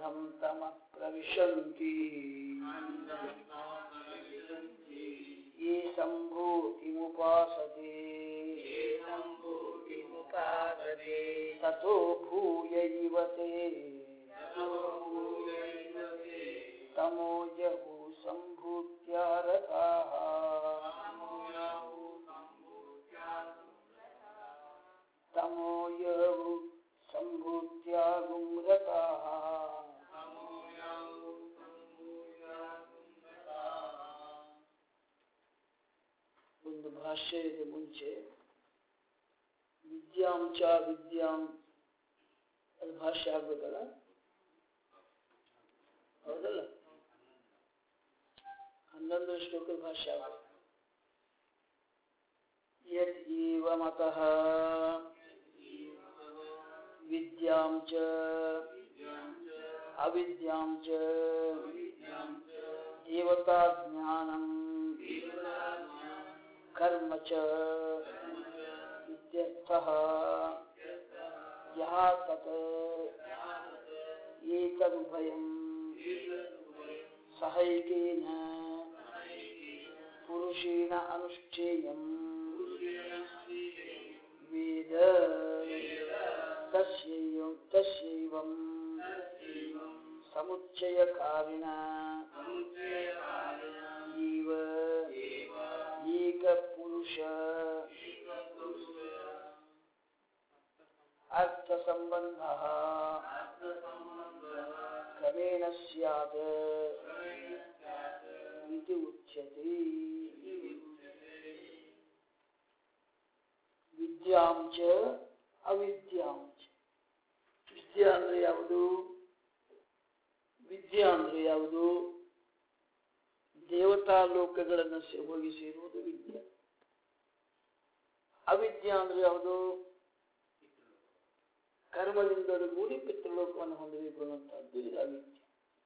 अन्धं तमः प्रविशन्ति ये सम्भूतिमुपासते ततो भूयैव ते तमो यहु सम्भूत्या रताः तमो यहु सम्भूत्या गुम्रताः ಒಂದು ಭಾಷ್ಯ ಇದೆ ಮುಂಚೆ ವಿದ್ಯಾಂ ಚ ವಿದ್ಯಾಂ ಅದು ಭಾಷ್ಯ ಆಗ್ಬೇಕಲ್ಲ ಹೌದಲ್ಲ ಹನ್ನೊಂದು ಶ್ಲೋಕದ ಭಾಷ್ಯ ಆಗ್ಬೇಕು ಯತ್ ಇವ ಮತಃ ವಿದ್ಯಾಂ ಚ ಅವಿದ್ಯಾಂ ಚ ದೇವತಾ ಜ್ಞಾನಂ कर्म च इत्यर्थः यः तत् एतदुभयं सहैकेन पुरुषेण अनुष्ठेयं वेद तस्यैवं तस्यैवं समुच्चयकारिण इव एकपुरुष अर्थसम्बन्धः क्रमेण स्यात् इति उच्यते ವಿದ್ಯಾಂ ಚ ಅವಿದ್ಯಾಂ ಚ ವಿದ್ಯಾ ಅಂದ್ರೆ ಯಾವುದು ವಿದ್ಯಾ ಅಂದ್ರೆ ಯಾವುದು ದೇವತಾ ಲೋಕಗಳನ್ನು ಸೇ- ಹೋಗಿ ಸೇರುವುದು ವಿದ್ಯೆ ಅವಿದ್ಯಾ ಅಂದ್ರೆ ಯಾವುದು ಕರ್ಮದಿಂದೊಡಗೂಡಿ ಪಿತೃಲೋಕವನ್ನು ಹೊಂದಬೇಕು ಅನ್ನುವಂಥದ್ದು ಇದು ಅವಿದ್ಯೆ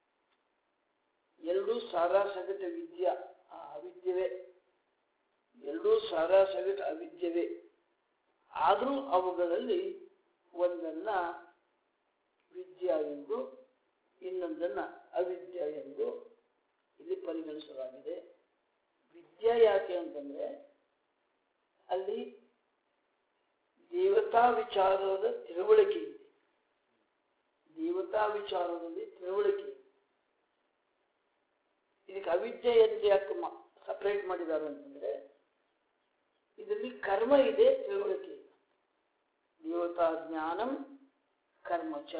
ಎರಡೂ ಸಾರಾ ಸಗಟ ವಿದ್ಯಾ ಆ ಅವಿದ್ಯವೇ ಎರಡೂ ಸಾರಾ ಸಗಟ ಅವಿದ್ಯವೇ ಆದರೂ ಅವುಗಳಲ್ಲಿ ಒಂದನ್ನ ವಿದ್ಯಾ ಎಂದು ಇನ್ನೊಂದನ್ನ ಅವಿದ್ಯಾ ಎಂದು ಇಲ್ಲಿ ಪರಿಗಣಿಸಲಾಗಿದೆ ವಿದ್ಯಾ ಯಾಕೆ ಅಂತಂದ್ರೆ ಅಲ್ಲಿ ದೇವತಾ ವಿಚಾರದ ತಿಳುವಳಿಕೆ ಇದೆ ದೇವತಾ ವಿಚಾರದಲ್ಲಿ ತಿಳುವಳಿಕೆ ಇದೆ. ಇದಕ್ಕೆ ಅವಿದ್ಯೆ ಎಂದು ಯಾಕೆ ಸಪರೇಟ್ ಮಾಡಿದ್ದಾರೆ ಅಂತಂದ್ರೆ ಇದರಲ್ಲಿ ಕರ್ಮ ಇದೆ ತಿಳುವಳಿಕೆ ಇದೆ ದೇವತಾ ಜ್ಞಾನಂ ಕರ್ಮ ಚ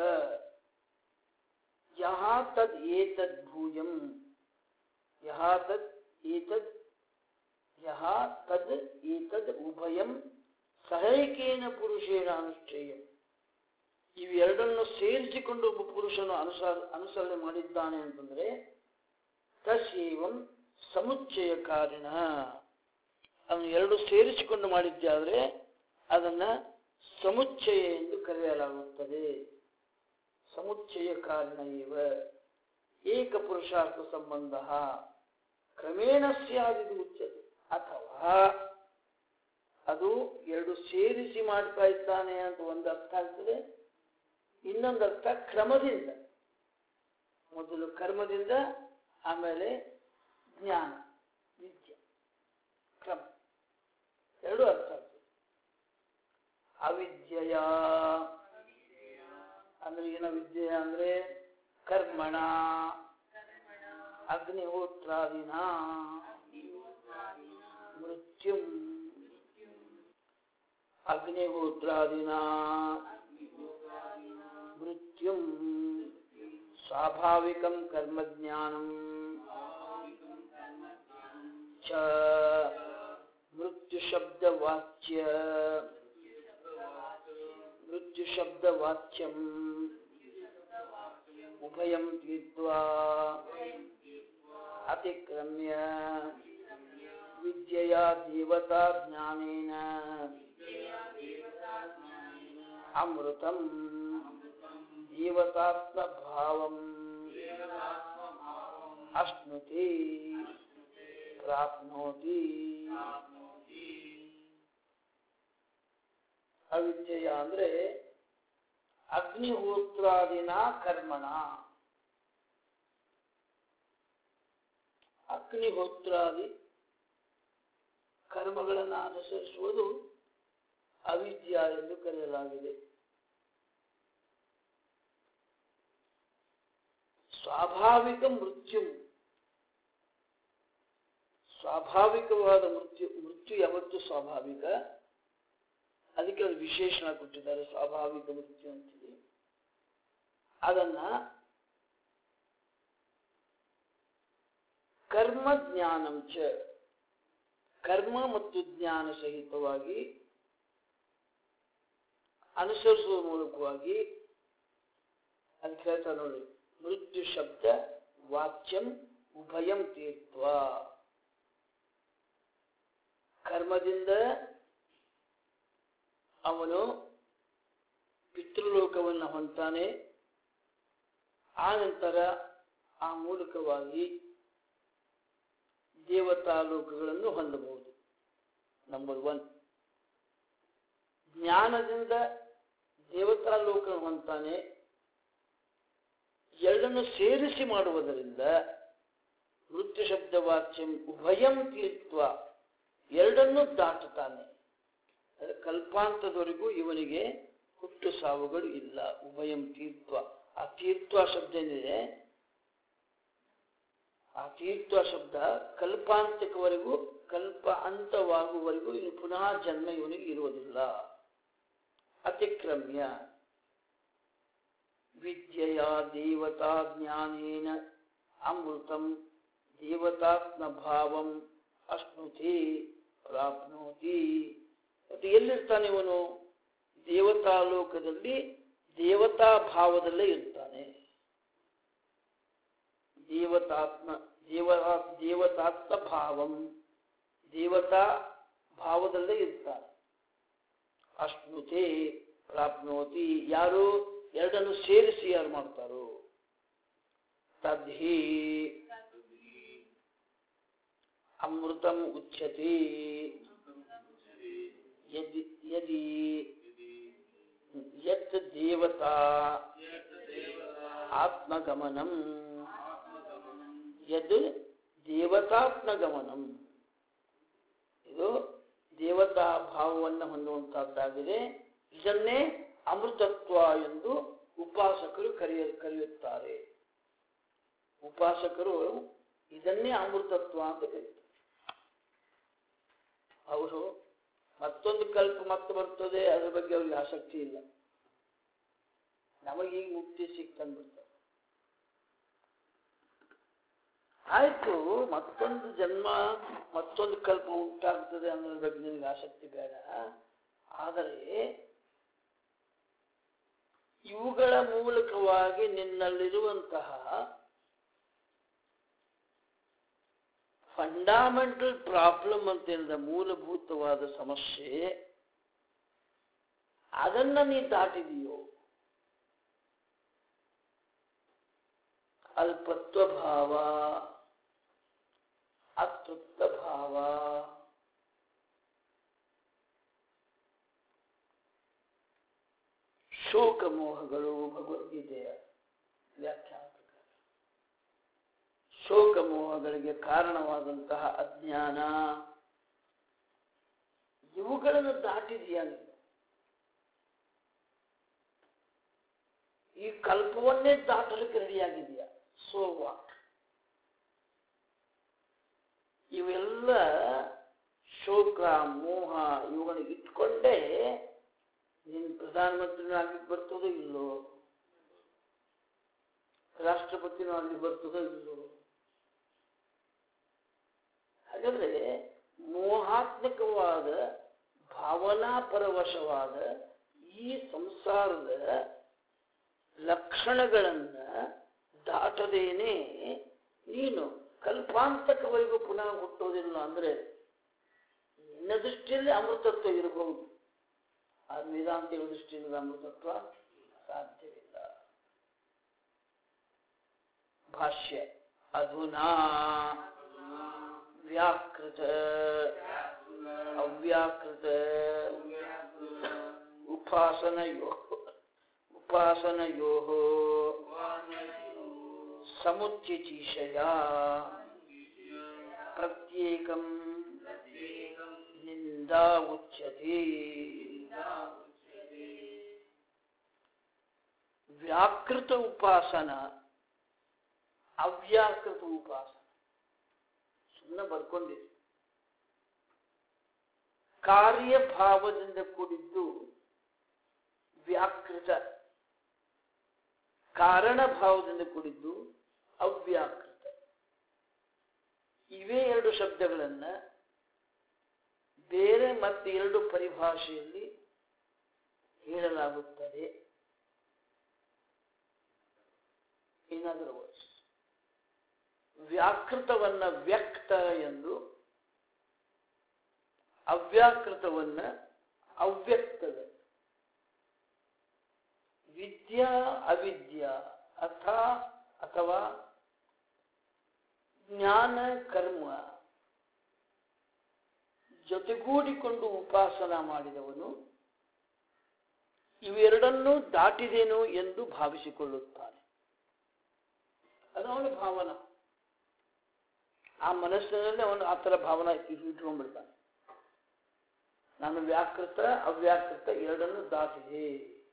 ಯಹ ತದ್ ಏತದ್ ಭೂಯಂ ಯಹ ತದ್ ಏತದ್ ಯಹ ತದ್ ಏತದ್ ಉಭಯಂ ಸಹೈಕೇನ ಪುರುಷೇಣ ಅನುಷ್ಠೇಯಂ ಇವೆರಡನ್ನು ಸೇರಿಸಿಕೊಂಡು ಒಬ್ಬ ಪುರುಷನು ಅನುಸಾರ ಅನುಸರಣೆ ಮಾಡಿದ್ದಾನೆ ಅಂತಂದ್ರೆ ತಸ್ಯೇವಂ ಸಮುಚ್ಚಯ ಕಾರಣ ಅವನು ಎರಡು ಸೇರಿಸಿಕೊಂಡು ಮಾಡಿದ್ದಾದ್ರೆ ಅದನ್ನ ಸಮುಚ್ಚಯ ಎಂದು ಕರೆಯಲಾಗುತ್ತದೆ ಸಮುಚ್ಚಯ ಕಾರಣ ಇವ ಏಕ ಪುರುಷಾರ್ಥ ಸಂಬಂಧ ಕ್ರಮೇಣ ಸ್ಯಾದಿದು ಉಚ್ಯತೆ ಅಥವಾ ಅದು ಎರಡು ಸೇರಿಸಿ ಮಾಡ್ತಾ ಇದ್ದಾನೆ ಅಂತ ಒಂದು ಅರ್ಥ ಆಗ್ತದೆ ಇನ್ನೊಂದು ಅರ್ಥ ಕ್ರಮದಿಂದ ಮೊದಲು ಕರ್ಮದಿಂದ ಆಮೇಲೆ ಜ್ಞಾನ ವಿದ್ಯೆ ಕ್ರಮ ಎರಡು ಅರ್ಥ ಆಗ್ತದೆ ಅವಿದ್ಯೆಯ ಅಂದ್ರೆ ಏನ ವಿದ್ಯೆ ಅಂದ್ರೆ ಕರ್ಮಣ ಅಗ್ನಿಹೋತ್ರಾದಿನ ಮೃತ್ಯು ಅಗ್ನಿಹೋತ್ರಾದಿನ ಮೃತ್ಯು ಸ್ವಾಭಾವಿಕಂ ಕರ್ಮಜ್ಞಾನಂ ಚ ಮೃತ್ಯುಶಬ್ದವಾಚ್ಯ मृत्युशब्दवाच्यम् उभयं तीर्त्वा अतिक्रम्य विद्यया देवता ज्ञानेन अमृतम् देवतात्मभावम् अश्नुते प्राप्नोति ಅವಿದ್ಯೆಯ ಅಂದ್ರೆ ಅಗ್ನಿಹೋತ್ರಾದಿನ ಕರ್ಮಣ ಅಗ್ನಿಹೋತ್ರಾದಿ ಕರ್ಮಗಳನ್ನು ಅನುಸರಿಸುವುದು ಅವಿದ್ಯ ಎಂದು ಕರೆಯಲಾಗಿದೆ ಸ್ವಾಭಾವಿಕ ಮೃತ್ಯು ಸ್ವಾಭಾವಿಕವಾದ ಮೃತ್ಯು ಮೃತ್ಯು ಯಾವತ್ತು ಸ್ವಾಭಾವಿಕ ಅದಕ್ಕೆ ಅದು ವಿಶೇಷಣ ಕೊಟ್ಟಿದ್ದಾರೆ ಸ್ವಾಭಾವಿಕ ಮೃತ್ಯು ಅಂತೇಳಿ ಅದನ್ನ ಕರ್ಮ ಜ್ಞಾನಂಚ ಕರ್ಮ ಮತ್ತು ಜ್ಞಾನ ಸಹಿತವಾಗಿ ಅನುಸರಿಸುವ ಮೂಲಕವಾಗಿ ಅದಕ್ಕೆ ಹೇಳ್ತಾ ನೋಡಿ ಮೃತ್ಯು ಶಬ್ದ ವಾಚ್ಯಂ ಉಭಯಂ ತೀರ್ಥ ಕರ್ಮದಿಂದ ಅವನು ಪಿತೃಲೋಕವನ್ನು ಹೊಂತಾನೆ ಆ ನಂತರ ಆ ಮೂಲಕವಾಗಿ ದೇವತಾ ಲೋಕಗಳನ್ನು ಹೊಂದಬಹುದು ನಂಬರ್ ಒನ್ ಜ್ಞಾನದಿಂದ ದೇವತಾ ಲೋಕ ಹೊಂತಾನೆ ಎರಡನ್ನು ಸೇರಿಸಿ ಮಾಡುವುದರಿಂದ ಮೃತ್ಯು ಶಬ್ದ ವಾಚ್ಯಂ ಉಭಯಂ ತೀರ್ಥ ಎರಡನ್ನೂ ದಾಟುತ್ತಾನೆ ಅದು ಕಲ್ಪಾಂತದವರೆಗೂ ಇವನಿಗೆ ಹುಟ್ಟು ಸಾವುಗಳು ಇಲ್ಲ ಉಭಯಂ ತೀರ್ಥ ಆ ತೀರ್ಥ ಶಬ್ದ ಏನಿದೆ ಆ ತೀರ್ಥ ಶಬ್ದ ಕಲ್ಪಾಂತಕವರೆಗೂ ಕಲ್ಪ ಅಂತವಾಗುವವರೆಗೂ ಇನ್ನು ಪುನಃ ಜನ್ಮ ಇವನಿಗೆ ಇರುವುದಿಲ್ಲ ಅತಿಕ್ರಮ್ಯ ವಿದ್ಯೆಯ ದೇವತಾ ಜ್ಞಾನೇನ ಅಮೃತಂ ದೇವತಾತ್ಮ ಭಾವಂ ಅಶ್ನುತಿ ಪ್ರಾಪ್ನೋತಿ ಮತ್ತು ಎಲ್ಲಿರ್ತಾನೆ ಇವನು ದೇವತಾ ಲೋಕದಲ್ಲಿ ದೇವತಾ ಭಾವದಲ್ಲೇ ಇರ್ತಾನೆ ದೇವತಾತ್ಮ ದೇವ ದೇವತಾತ್ಮ ಭಾವಂ ದೇವತಾ ಭಾವದಲ್ಲೇ ಇರ್ತಾನೆ ಅಶ್ನುತೆ ಪ್ರಾಪ್ನೋತಿ ಯಾರು ಎರಡನ್ನು ಸೇರಿಸಿ ಯಾರು ಮಾಡ್ತಾರೋ ತದ್ಹಿ ಅಮೃತಂ ಉಚ್ಯತೆ ಯದಿ ಯದಿ ಯತ್ ದೇವತಾ ಆತ್ಮಗಮನಂ ಯದ್ ದೇವತಾತ್ಮಗಮನಂ ಇದು ದೇವತಾ ಭಾವವನ್ನು ಹೊಂದುವಂತಹದ್ದಾಗಿದೆ ಇದನ್ನೇ ಅಮೃತತ್ವ ಎಂದು ಉಪಾಸಕರು ಕರೆಯ ಕರೆಯುತ್ತಾರೆ ಉಪಾಸಕರು ಇದನ್ನೇ ಅಮೃತತ್ವ ಅಂತ ಕರೀತಾರೆ ಅವರು ಮತ್ತೊಂದು ಕಲ್ಪ ಮತ್ತೆ ಬರ್ತದೆ ಅದ್ರ ಬಗ್ಗೆ ಅವ್ರಿಗೆ ಆಸಕ್ತಿ ಇಲ್ಲ ನಮಗೀಗ ಮುಕ್ತಿ ಸಿಕ್ತಂದ್ಬಿಡ್ತಾರೆ ಆಯ್ತು ಮತ್ತೊಂದು ಜನ್ಮ ಮತ್ತೊಂದು ಕಲ್ಪ ಉಂಟಾಗ್ತದೆ ಅನ್ನೋದ್ರ ಬಗ್ಗೆ ನಿನಗೆ ಆಸಕ್ತಿ ಬೇಡ ಆದರೆ ಇವುಗಳ ಮೂಲಕವಾಗಿ ನಿನ್ನಲ್ಲಿರುವಂತಹ ಫಂಡಾಮೆಂಟಲ್ ಪ್ರಾಬ್ಲಮ್ ಅಂತ ಹೇಳಿದ ಮೂಲಭೂತವಾದ ಸಮಸ್ಯೆ ಅದನ್ನ ನೀ ದಾಟಿದೆಯೋ ಅಲ್ಪತ್ವ ಭಾವ ಅತೃಪ್ತ ಭಾವ ಶೋಕ ಮೋಹಗಳು ಭಗವದ್ಗೀತೆಯ ವ್ಯಾಖ್ಯಾನ ಪ್ರಕಾರ ಶೋಕ ಮೋಹಗಳಿಗೆ ಕಾರಣವಾದಂತಹ ಅಜ್ಞಾನ ಇವುಗಳನ್ನು ದಾಟಿದೆಯಾ ನೀನು ಈ ಕಲ್ಪವನ್ನೇ ದಾಟಲಿಕ್ಕೆ ರೆಡಿಯಾಗಿದೆಯಾ ಸೋ ವಾಟ್ ಇವೆಲ್ಲ ಶೋಕ ಮೋಹ ಇವುಗಳಿಗೆ ಇಟ್ಕೊಂಡೇ ನೀನು ಪ್ರಧಾನಮಂತ್ರಿನೂ ಆಗ್ಲಿಕ್ಕೆ ಬರ್ತದೋ ಇಲ್ಲೋ ರಾಷ್ಟ್ರಪತಿನೂ ಆಗ್ಲಿಕ್ಕೆ ಬರ್ತದೋ ಇಲ್ಲೋ ಹಾಗಾದ್ರೆ ಮೋಹಾತ್ಮಕವಾದ ಭಾವನಾ ಪರವಶವಾದ ಈ ಸಂಸಾರದ ಲಕ್ಷಣಗಳನ್ನ ದಾಟದೇನೆ ನೀನು ಕಲ್ಪಾಂತಕವರೆಗೂ ಪುನಃ ಹುಟ್ಟೋದಿಲ್ಲ ಅಂದ್ರೆ ನಿನ್ನ ದೃಷ್ಟಿಯಲ್ಲಿ ಅಮೃತತ್ವ ಇರಬಹುದು ಆ ವೇದಾಂತಿಗಳ ದೃಷ್ಟಿಯಿಂದ ಅಮೃತತ್ವ ಸಾಧ್ಯವಿಲ್ಲ ಭಾಷ್ಯ ಅಧುನಾ ವ್ಯಾಕೃತ ಅವ್ಯಾಕೃತ ಉಪಾಸನಯೋ ಉಪಾಸನಯೋ ಸಮುಚ್ಚಿತೀಶಯ ಪ್ರತ್ಯೇಕಂ ನಿಂದಾ ಉಚ್ಯತೆ ವ್ಯಾಕೃತ ಉಪಾಸನ ಅವ್ಯಾಕೃತ ಉಪಾಸನ ಸುಮ್ಮನೆ ಬರ್ಕೊಂಡಿರಿ ಕಾರ್ಯಭಾವದಿಂದ ಕೂಡಿದ್ದು ವ್ಯಾಕೃತ ಕಾರಣ ಭಾವದಿಂದ ಕೂಡಿದ್ದು ಅವ್ಯಾಕೃತ ಇವೇ ಎರಡು ಶಬ್ದಗಳನ್ನ ಬೇರೆ ಮತ್ತೆ ಎರಡು ಪರಿಭಾಷೆಯಲ್ಲಿ ಹೇಳಲಾಗುತ್ತದೆ ಇನ್ ಅದರ್ ವರ್ಡ್ಸ್ ವ್ಯಾಕೃತವನ್ನ ವ್ಯಕ್ತ ಎಂದು ಅವ್ಯಾಕೃತವನ್ನ ಅವ್ಯಕ್ತದ ವಿದ್ಯಾ ಅವಿದ್ಯಾ ಅಥ ಅಥವಾ ಜ್ಞಾನ ಕರ್ಮ ಜೊತೆಗೂಡಿಕೊಂಡು ಉಪಾಸನ ಮಾಡಿದವನು ಇವೆರಡನ್ನೂ ದಾಟಿದೇನು ಎಂದು ಭಾವಿಸಿಕೊಳ್ಳುತ್ತಾನೆ ಅದು ಅವನ ಭಾವನ ಆ ಮನಸ್ಸಿನಲ್ಲಿ ಅವನು ಆ ಥರ ಭಾವನ ಇಟ್ಕೊಂಡ್ಬಿಡ್ತಾನೆ ನಾನು ವ್ಯಾಕೃತ ಅವ್ಯಾಕೃತ ಎರಡನ್ನು ದಾಟಿದೆ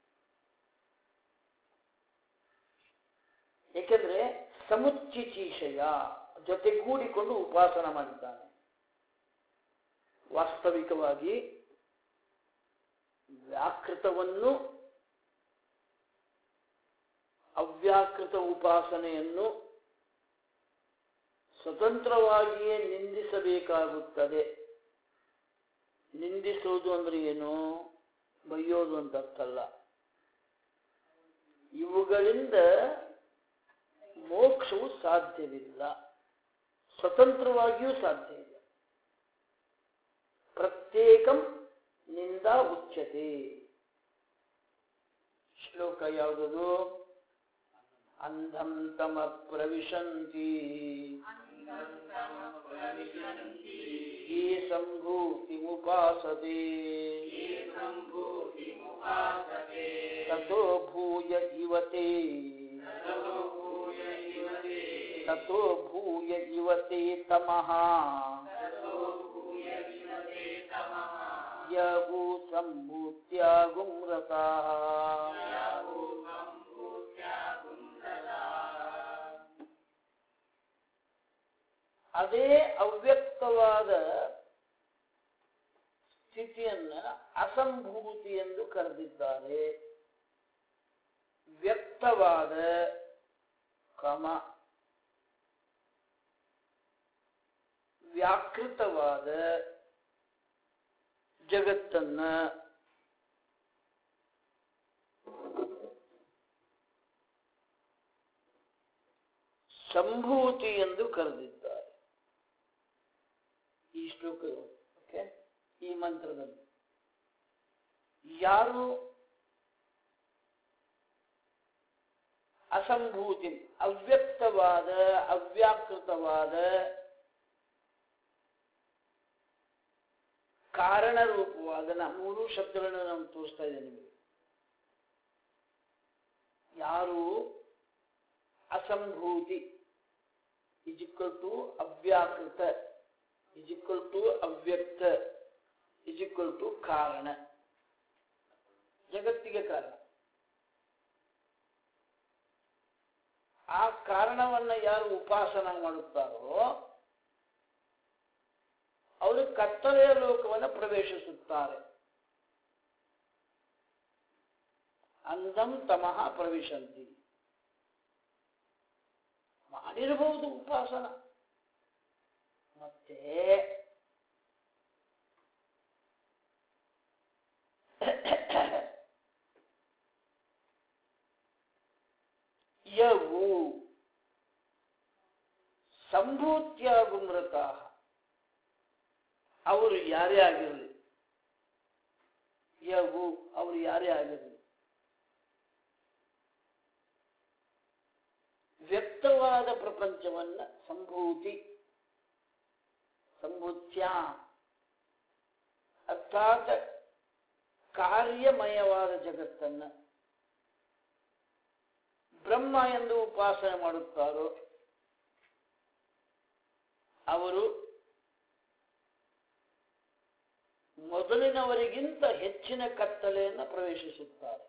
ಏಕೆಂದ್ರೆ ಸಮುಚ್ಚಿಚೀಷಯ ಜೊತೆಗೂಡಿಕೊಂಡು ಉಪಾಸನ ಮಾಡಿದ್ದಾನೆ ವಾಸ್ತವಿಕವಾಗಿ ವ್ಯಾಕೃತವನ್ನು ಅವ್ಯಾಕೃತ ಉಪಾಸನೆಯನ್ನು ಸ್ವತಂತ್ರವಾಗಿಯೇ ನಿಂದಿಸಬೇಕಾಗುತ್ತದೆ ನಿಂದಿಸೋದು ಅಂದ್ರೆ ಏನು ಬೈಯೋದು ಅಂತ ಅರ್ಥ ಅಲ್ಲ ಇವುಗಳಿಂದ ಮೋಕ್ಷವು ಸಾಧ್ಯವಿಲ್ಲ ಸ್ವತಂತ್ರವಾಗಿಯೂ ಸಾಧ್ಯ ಇಲ್ಲ ಪ್ರತ್ಯೇಕಂ ನಿಂದ ಉಚ್ಯತೆ ಶ್ಲೋಕ ಯಾವುದದು ಅಂಧಂ ತಮ ಪ್ರವಿಶಂತಿ ಈ ಸಂಭೂತಿ ಮುಪಾಸತೆ ತಥೋ ಭೂಯ ಇವತೆ ತಥೋ ಭೂಯ ಇವತೆ ತಮಃ ಯವು ಸಂಭೂತ್ಯಾಗುಮ್ರತಾ ಅದೇ ಅವ್ಯಕ್ತವಾದ ಸ್ಥಿತಿಯನ್ನ ಅಸಂಭೂತಿ ಎಂದು ಕರೆದಿದ್ದಾರೆ ವ್ಯಕ್ತವಾದ ಕಮ ವ್ಯಾಕೃತವಾದ ಜಗತ್ತನ್ನ ಸಂಭೂತಿ ಎಂದು ಕರೆದಿದ್ದಾರೆ ಈ ಶ್ಲೋಕ ಓಕೆ ಈ ಮಂತ್ರದಲ್ಲಿ ಯಾರು ಅಸಂಭೂತಿ ಅವ್ಯಕ್ತವಾದ ಅವ್ಯಾಕೃತವಾದ ಕಾರಣ ರೂಪವಾದ ನಾ ಮೂರು ಶಬ್ದಗಳನ್ನು ನಾನು ತೋರಿಸ್ತಾ ಇದ್ದೇನೆ ನಿಮಗೆ ಯಾರು ಅಸಂಭೂತಿ ಇಸ್ ಇಕ್ವಲ್ ಟು ಅವ್ಯಾಕೃತ ಇಸ್ ಇಕ್ವಲ್ ಟು ಅವ್ಯಕ್ತ ಇಸ್ ಇಕ್ವಲ್ ಟು ಕಾರಣ ಜಗತ್ತಿಗೆ ಕಾರಣ ಆ ಕಾರಣವನ್ನ ಯಾರು ಉಪಾಸನ ಮಾಡುತ್ತಾರೋ ಅವರು ಕತ್ತಲೆಯ ಲೋಕವನ್ನು ಪ್ರವೇಶಿಸುತ್ತಾರೆ ಅಂಧಂ ತಮಃ ಪ್ರವೇಶಂತಿ ಮಾಡಿರಬಹುದು ಉಪಾಸನ ಮತ್ತೆ ಯವು ಸಂಭೂತ್ಯಾಗುಮೃತ ಅವರು ಯಾರೇ ಆಗಿರಲಿ ಯವು ಅವರು ಯಾರೇ ಆಗಿರಲಿ ವ್ಯಕ್ತವಾದ ಪ್ರಪಂಚವನ್ನ ಸಂಭೂತಿ ಸಂಭೂತ್ಯ ಅರ್ಥಾತ್ ಕಾರ್ಯಮಯವಾದ ಜಗತ್ತನ್ನ ಬ್ರಹ್ಮ ಎಂದು ಉಪಾಸನೆ ಮಾಡುತ್ತಾರೋ ಅವರು ಮೊದಲಿನವರಿಗಿಂತ ಹೆಚ್ಚಿನ ಕತ್ತಲೆಯನ್ನು ಪ್ರವೇಶಿಸುತ್ತಾರೆ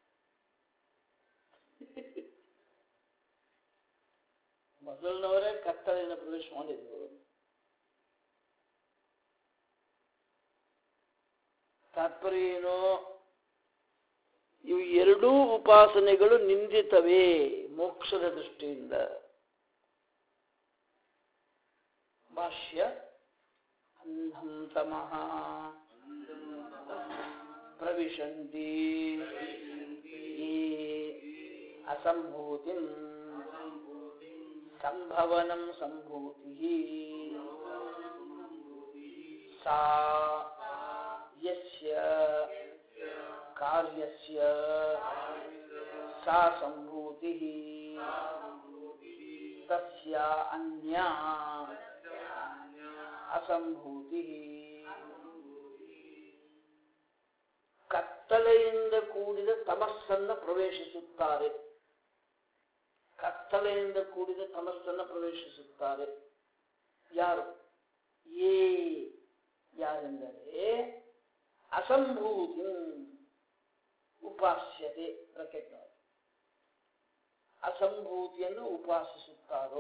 ಮೊದಲಿನವರೇ ಕತ್ತಲೆಯನ್ನು ಪ್ರವೇಶ ಮಾಡಿದ್ರು ತಾತ್ಪರ್ಯ ಏನು ಇವು ಎರಡೂ ಉಪಾಸನೆಗಳು ನಿಂದಿತವೇ ಮೋಕ್ಷದ ದೃಷ್ಟಿಯಿಂದ ಭಾಷ್ಯ ಅಂಧಂ ತಮಃ ಪ್ರವಿಶಂತಿ ಯೇ ಅಸಂಭೂತಿಂ ಸಂಭವನಂ ಸಂಭೂತಿ ಸಾ ಯಸ್ಯ ಕಾರ್ಯಸ್ಯ ಸಾ ಸಂಭೂತಿ ತಸ್ಯ ಅನ್ಯ ಅಸಂಭೂತಿ ಕತ್ತಲೆಯಿಂದ ಕೂಡಿದ ತಮಸ್ಸನ್ನ ಪ್ರವೇಶಿಸುತ್ತಾರೆ ಕತ್ತಲೆಯಿಂದ ಕೂಡಿದ ತಮಸ್ಸನ್ನ ಪ್ರವೇಶಿಸುತ್ತಾರೆ ಯಾರು ಏ ಯಾರೆಂದರೆ ಅಸಂಭೂತಿ ಉಪಾಸ್ಯತೆ ಬ್ರಕೆಟ್ ಅಸಂಭೂತಿಯನ್ನು ಉಪಾಸಿಸುತ್ತಾರೋ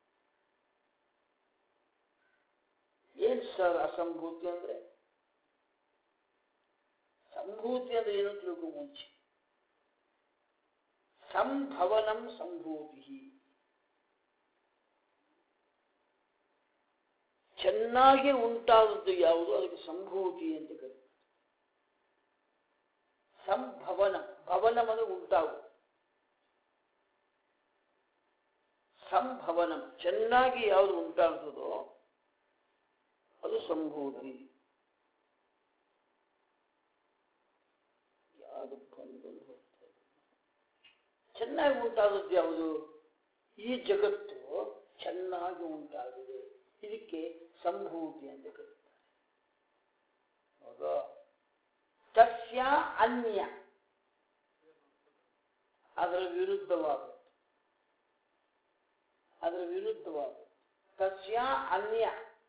ಏನ್ ಸರ್ ಅಸಂಭೂತಿ ಅಂದ್ರೆ ಸಂಭೂತಿ ಅಂದ್ರೆ ಏನು ತಿಳ್ಕೊ ಮುಂಚೆ ಸಂಭವನಂ ಸಂಭೂತಿ ಚೆನ್ನಾಗಿ ಉಂಟಾದದ್ದು ಯಾವುದು ಅದಕ್ಕೆ ಸಂಭೂತಿ ಅಂತ ಕರೀತಾರೆ ಸಂಭವನ ಭವನಂ ಅಂದ್ರೆ ಉಂಟಾಗು ಸಂಭವನಂ ಚೆನ್ನಾಗಿ ಯಾವುದು ಉಂಟಾಗ್ತದೋ ಅದು ಸಂಭೂತಿ ಯಾವುದು ಬಂದು ಹೋಗ್ತಾ ಇದೆ. ಚೆನ್ನಾಗಿ ಉಂಟಾದದ್ದು ಯಾವುದು ಈ ಜಗತ್ತು ಚೆನ್ನಾಗಿ ಉಂಟಾಗಿದೆ ಇದಕ್ಕೆ ಸಂಭೂತಿ ಅಂತ ಕರೀತಾರೆ ಹೌದಾ ತಸ್ಯ ಅನ್ಯ ಅದರ ವಿರುದ್ಧವಾದ ಅದರ ವಿರುದ್ಧವಾದ ತಸ್ಯ ಅನ್ಯ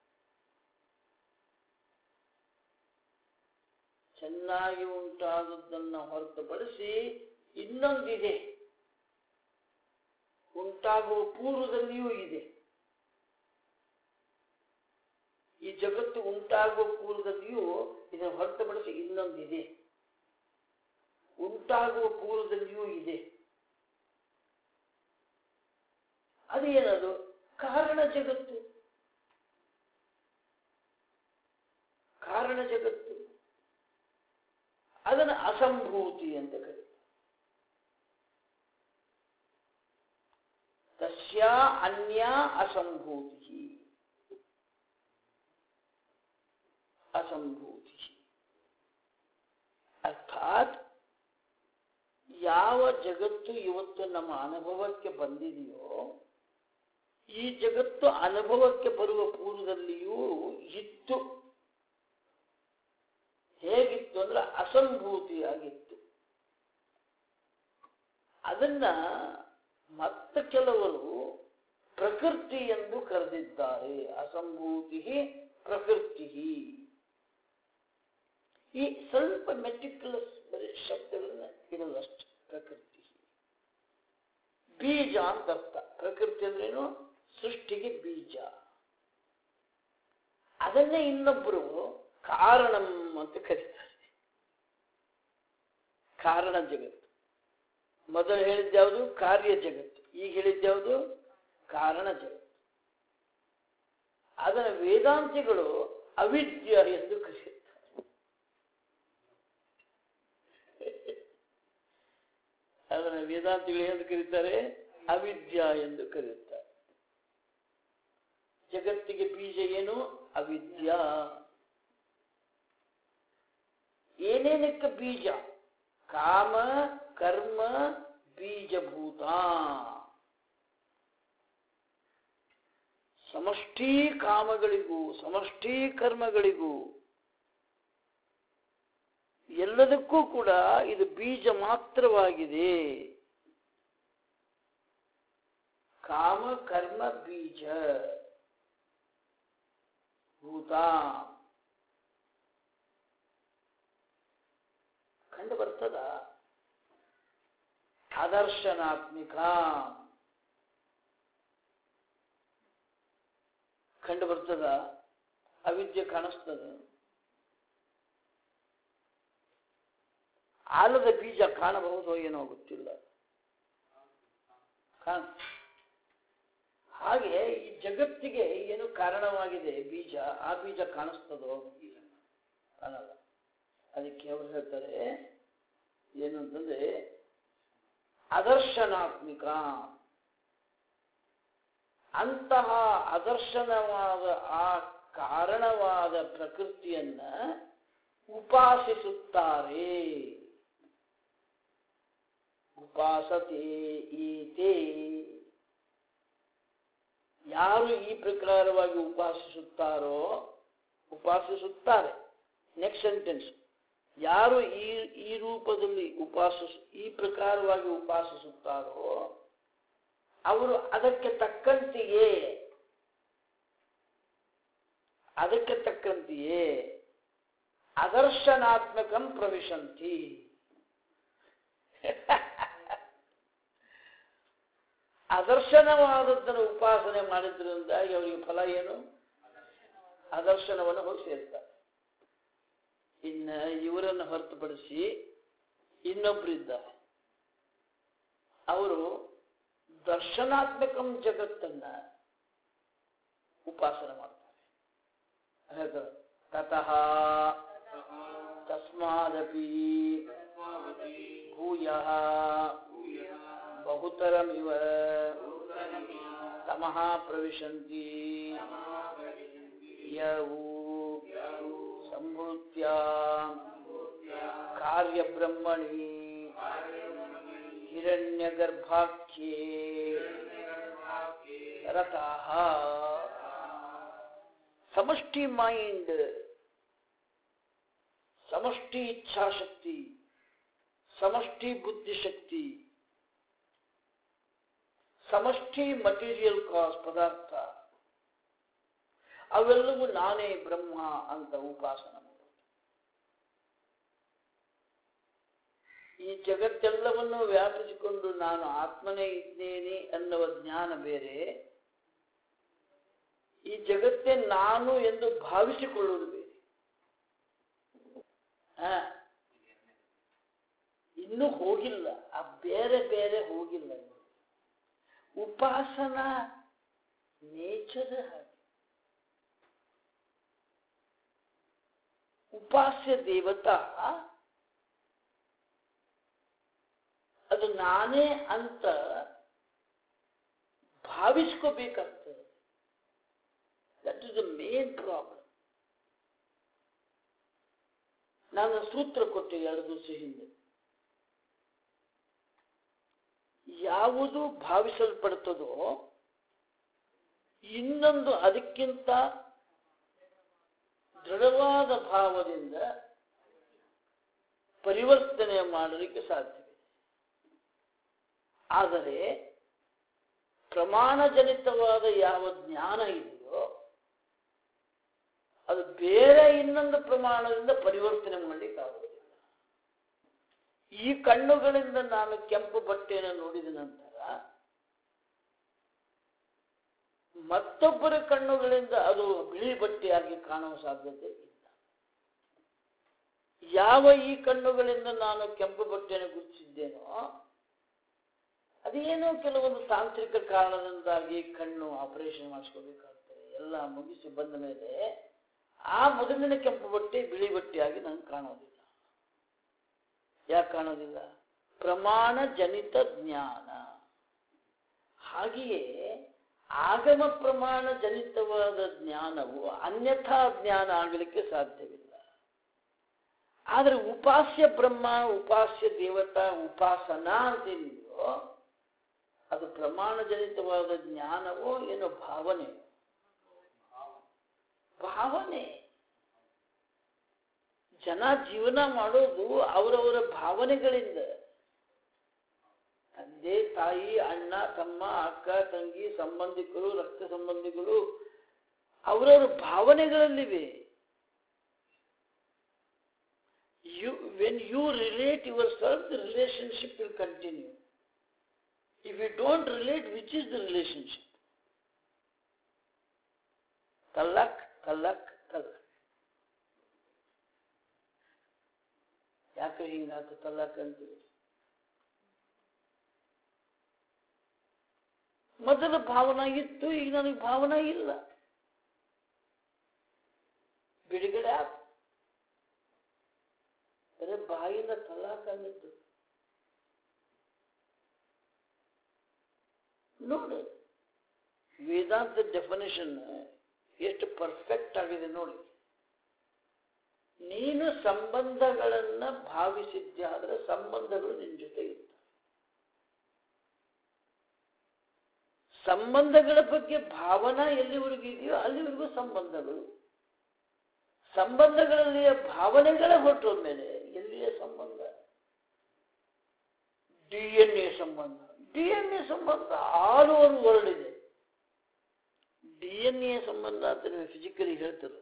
ಚೆನ್ನಾಗಿ ಉಂಟಾದದ್ದನ್ನು ಹೊರತುಪಡಿಸಿ ಇನ್ನೊಂದಿದೆ ಉಂಟಾಗುವ ಪೂರ್ವದಲ್ಲಿಯೂ ಇದೆ ಈ ಜಗತ್ತು ಉಂಟಾಗುವ ಪೂರ್ವದಲ್ಲಿಯೂ ಇದನ್ನು ಹೊರತುಪಡಿಸಿ ಇನ್ನೊಂದಿದೆ ಉಂಟಾಗುವ ಪೂರ್ವದಲ್ಲಿಯೂ ಇದೆ ಅದೇನದು ಕಾರಣ ಜಗತ್ತು ಕಾರಣ ಜಗತ್ತು ಅದನ್ನು ಅಸಂಭೂತಿ ಅಂತ ಕರೀತಾರೆ ತಸ್ಯ ಅನ್ಯ ಅಸಂಭೂತಿ ಅಸಂಭೂತಿ ಅರ್ಥಾತ್ ಯಾವ ಜಗತ್ತು ಇವತ್ತು ನಮ್ಮ ಅನುಭವಕ್ಕೆ ಬಂದಿದೆಯೋ ಈ ಜಗತ್ತು ಅನುಭವಕ್ಕೆ ಬರುವ ಪೂರ್ವದಲ್ಲಿಯೂ ಇತ್ತು ಹೇಗಿತ್ತು ಅಂದ್ರೆ ಅಸಂಭೂತಿಯಾಗಿತ್ತು ಅದನ್ನ ಮತ್ತೆ ಕೆಲವರು ಪ್ರಕೃತಿ ಎಂದು ಕರೆದಿದ್ದಾರೆ ಅಸಂಭೂತಿ ಪ್ರಕೃತಿ ಈ ಸ್ವಲ್ಪ ಮೆಟಿಕ್ಯುಲಸ್ ಬರೀ ಶಬ್ದಗಳನ್ನ ಇಡೋದಷ್ಟೇ ಪ್ರಕೃತಿ ಬೀಜ ಅಂತ ಅರ್ಥ ಪ್ರಕೃತಿ ಅಂದ್ರೇನು ಸೃಷ್ಟಿಗೆ ಬೀಜ ಅದನ್ನೇ ಇನ್ನೊಬ್ಬರು ಕಾರಣಂ ಅಂತ ಕರೀತಾರೆ ಕಾರಣ ಜಗತ್ತು ಮೊದಲು ಹೇಳಿದ್ಯಾವುದು ಕಾರ್ಯ ಜಗತ್ತು ಈಗ ಹೇಳಿದ್ಯಾವುದು ಕಾರಣ ಜಗತ್ತು ಅದರ ವೇದಾಂತಿಗಳು ಅವಿದ್ಯ ಎಂದು ಕರೆಯುತ್ತಾರೆ ಅದನ್ನು ವೇದಾಂತಿಗಳು ಎಂದು ಕರೀತಾರೆ ಅವಿದ್ಯ ಎಂದು ಕರೆಯುತ್ತಾರೆ ಜಗತ್ತಿಗೆ ಬೀಜ ಏನು ಅವಿದ್ಯ ಏನೇನಕ್ಕೆ ಬೀಜ ಕಾಮ ಕರ್ಮ ಬೀಜಭೂತ ಸಮಷ್ಟಿ ಕಾಮಗಳಿಗೂ ಸಮಷ್ಟಿ ಕರ್ಮಗಳಿಗೂ ಎಲ್ಲದಕ್ಕೂ ಕೂಡ ಇದು ಬೀಜ ಮಾತ್ರವಾಗಿದೆ ಕಾಮ ಕರ್ಮ ಬೀಜ ಭೂತ ಕಂಡು ಬರ್ತದ ಅದರ್ಶನಾತ್ಮಿಕ ಕಂಡು ಬರ್ತದ ಅವಿದ್ಯೆ ಕಾಣಿಸ್ತದ ಆಲದ ಬೀಜ ಕಾಣಬಹುದೋ ಏನೋ ಗೊತ್ತಿಲ್ಲ ಕಾಣ ಹಾಗೆ ಈ ಜಗತ್ತಿಗೆ ಏನು ಕಾರಣವಾಗಿದೆ ಬೀಜ ಆ ಬೀಜ ಕಾಣಿಸ್ತದೋ ಕಾಣಲ್ಲ ಅದಕ್ಕೆ ಅವರು ಹೇಳ್ತಾರೆ ಏನು ಅಂತಂದ್ರೆ ಅದರ್ಶನಾತ್ಮಿಕ ಅಂತಹ ಅದರ್ಶನವಾದ ಆ ಕಾರಣವಾದ ಪ್ರಕೃತಿಯನ್ನ ಉಪಾಸಿಸುತ್ತಾರೆ ಉಪಾಸತೆ ಈತೆ ಯಾರು ಈ ಪ್ರಕಾರವಾಗಿ ಉಪಾಸಿಸುತ್ತಾರೋ ಉಪಾಸಿಸುತ್ತಾರೆ ನೆಕ್ಸ್ಟ್ ಸೆಂಟೆನ್ಸ್ ಯಾರು ಈ ಈ ರೂಪದಲ್ಲಿ ಉಪಾಸಿಸ್ ಈ ಪ್ರಕಾರವಾಗಿ ಉಪಾಸಿಸುತ್ತಾರೋ ಅವರು ಅದಕ್ಕೆ ತಕ್ಕಂತೆಯೇ ಅದಕ್ಕೆ ತಕ್ಕಂತೆಯೇ ಅದರ್ಶನಾತ್ಮಕಂ ಪ್ರವಿಶಂತಿ ಅದರ್ಶನವಾದದ್ದನ್ನು ಉಪಾಸನೆ ಮಾಡಿದ್ರಿಂದಾಗಿ ಅವರಿಗೆ ಫಲ ಏನು ಅದರ್ಶನವನ್ನು ಹೋಗಿ ಸೇರ್ತಾರೆ ಇನ್ನ ಇವರನ್ನು ಹೊರತುಪಡಿಸಿ ಇನ್ನೊಬ್ಬರಿದ್ದಾರೆ ಅವರು ದರ್ಶನಾತ್ಮಕಂ ಜಗತ್ತನ್ನ ಉಪಾಸನೆ ಮಾಡ್ತಾರೆ ಹೇಳ್ತಾರೆ ತತಃ ತಸ್ಮಾದಪಿ ಭೂಯ ಬಹುತರಮಿವ ತಮಃ ಪ್ರವಿಶಂತಿ ಯವು ಸಂಭೂತ್ಯ ಕಾರ್ಯಬ್ರಹ್ಮಣಿ ಹಿರಣ್ಯಗರ್ಭಾಖ್ಯೆ ರತಾಹ ಸಮಷ್ಟಿ ಮೈಂಡ್ ಸಮಷ್ಟಿ ಇಚ್ಛಾಶಕ್ತಿ ಸಮಷ್ಟಿ ಬುದ್ಧಿಶಕ್ತಿ ಸಮಷ್ಟಿ ಮಟೀರಿಯಲ್ ಕಾಸ್ ಪದಾರ್ಥ ಅವೆಲ್ಲವೂ ನಾನೇ ಬ್ರಹ್ಮ ಅಂತ ಉಪಾಸನ ಮಾಡೋದು ಈ ಜಗತ್ತೆಲ್ಲವನ್ನು ವ್ಯಾಪಿಸಿಕೊಂಡು ನಾನು ಆತ್ಮನೇ ಇದ್ದೇನೆ ಅನ್ನುವ ಜ್ಞಾನ ಬೇರೆ ಈ ಜಗತ್ತೇ ನಾನು ಎಂದು ಭಾವಿಸಿಕೊಳ್ಳುವುದು ಬೇರೆ ಆ, ಇನ್ನೂ ಹೋಗಿಲ್ಲ ಆ ಬೇರೆ ಬೇರೆ ಹೋಗಿಲ್ಲ ಇನ್ನು. ಉಪಾಸನಾ ನೇಚರ್ ಹಾಗೆ ಉಪಾಸ್ಯ ದೇವತಾ ಅದು ನಾನೇ ಅಂತ ಭಾವಿಸ್ಕೋಬೇಕಾಗ್ತದೆ that is the main problem ನಾನು ಸೂತ್ರ ಕೊಟ್ಟೆ ಎರಡು ದಿವಸ ಹಿಂದೆ ಯಾವುದು ಭಾವಿಸಲ್ಪಡ್ತದೋ ಇನ್ನೊಂದು ಅದಕ್ಕಿಂತ ದೃಢವಾದ ಭಾವದಿಂದ ಪರಿವರ್ತನೆ ಮಾಡಲಿಕ್ಕೆ ಸಾಧ್ಯವಿದೆ ಆದರೆ ಪ್ರಮಾಣಜನಿತವಾದ ಯಾವ ಜ್ಞಾನ ಇದೆಯೋ ಅದು ಬೇರೆ ಇನ್ನೊಂದು ಪ್ರಮಾಣದಿಂದ ಪರಿವರ್ತನೆ ಮಾಡಲಿಕ್ಕೆ ಆಗುವುದಿಲ್ಲ ಈ ಕಣ್ಣುಗಳಿಂದ ನಾನು ಕೆಂಪು ಬಟ್ಟೆಯನ್ನು ನೋಡಿದ ನಂತರ ಮತ್ತೊಬ್ಬರ ಕಣ್ಣುಗಳಿಂದ ಅದು ಬಿಳಿ ಬಟ್ಟೆಯಾಗಿ ಕಾಣುವ ಸಾಧ್ಯತೆ ಇಲ್ಲ ಯಾವ ಈ ಕಣ್ಣುಗಳಿಂದ ನಾನು ಕೆಂಪು ಬಟ್ಟೆಯನ್ನು ಗುರುತಿಸಿದ್ದೇನೋ ಅದೇನೋ ಕೆಲವೊಂದು ತಾಂತ್ರಿಕ ಕಾರಣದಿಂದಾಗಿ ಕಣ್ಣು ಆಪರೇಷನ್ ಮಾಡಿಸ್ಕೋಬೇಕಾಗ್ತದೆ ಎಲ್ಲ ಮುಗಿಸಿ ಬಂದ ಮೇಲೆ ಆ ಮೊದಲಿನ ಕೆಂಪು ಬಟ್ಟೆ ಬಿಳಿ ಬಟ್ಟೆಯಾಗಿ ನಂಗೆ ಕಾಣೋದಿಲ್ಲ ಯಾಕೆ ಕಾಣೋದಿಲ್ಲ ಪ್ರಮಾಣ ಜನಿತ ಜ್ಞಾನ ಹಾಗೆಯೇ ಆಗಮ ಪ್ರಮಾಣ ಜನಿತವಾದ ಜ್ಞಾನವು ಅನ್ಯಥಾ ಜ್ಞಾನ ಆಗಲಿಕ್ಕೆ ಸಾಧ್ಯವಿಲ್ಲ ಆದರೆ ಉಪಾಸ್ಯ ಬ್ರಹ್ಮ ಉಪಾಸ್ಯ ದೇವತಾ ಉಪಾಸನಾ ಅಂತೇನಿದೆಯೋ ಅದು ಪ್ರಮಾಣ ಜನಿತವಾದ ಜ್ಞಾನವೋ ಏನೋ ಭಾವನೆ ಭಾವನೆ ಜನ ಜೀವನ ಮಾಡೋದು ಅವರವರ ಭಾವನೆಗಳಿಂದ ತಂದೆ ತಾಯಿ ಅಣ್ಣ ತಮ್ಮ ಅಕ್ಕ ತಂಗಿ ಸಂಬಂಧಿಕರು ರಕ್ತ ಸಂಬಂಧಿಗಳು ಅವರವರ ಭಾವನೆಗಳಲ್ಲಿವೆ you when you relate yourself, the relationship will continue. If you don't relate, which is the relationship? Talak, talak, talak. ಯಾಕೆ ಹಿಂಗಾತು ತಲಾಕ್ ಅಂತೀವಿ ಮೊದಲು ಭಾವನಾ ಇತ್ತು ಈಗ ನನಗೆ ಭಾವನಾ ಇಲ್ಲ ಬಿಡುಗಡೆ ಆಯ್ತು ಬರೀ ಬಾಯಿಂದ ತಲಾಕ್ ಅಂದಿದ್ದು ನೋಡಿ ವೇದಾಂತ ಡೆಫಿನೇಷನ್ ಎಷ್ಟು ಪರ್ಫೆಕ್ಟ್ ಆಗಿದೆ ನೋಡಿ ನೀನು ಸಂಬಂಧಗಳನ್ನ ಭಾವಿಸಿದ್ದೆ ಆದ್ರೆ ಸಂಬಂಧಗಳು ನಿನ್ನ ಜೊತೆ ಇರ್ತವೆ ಸಂಬಂಧಗಳ ಬಗ್ಗೆ ಭಾವನಾ ಎಲ್ಲಿವರೆಗೂ ಇದೆಯೋ ಅಲ್ಲಿವರೆಗೂ ಸಂಬಂಧಗಳು ಸಂಬಂಧಗಳಲ್ಲಿಯ ಭಾವನೆಗಳ ಹೊರಟೋದ ಮೇಲೆ ಎಲ್ಲಿಯ ಸಂಬಂಧ ಡಿ ಎನ್ ಎ ಸಂಬಂಧ ಡಿ ಎನ್ ಎ ಸಂಬಂಧ ಆಲ್ ಓವರ್ ವರ್ಲ್ಡ್ ಇದೆ ಡಿ ಎನ್ ಎ ಸಂಬಂಧ ಅಂತ ನೀವು ಫಿಸಿಕಲಿ ಹೇಳ್ತಿರಲ್ಲ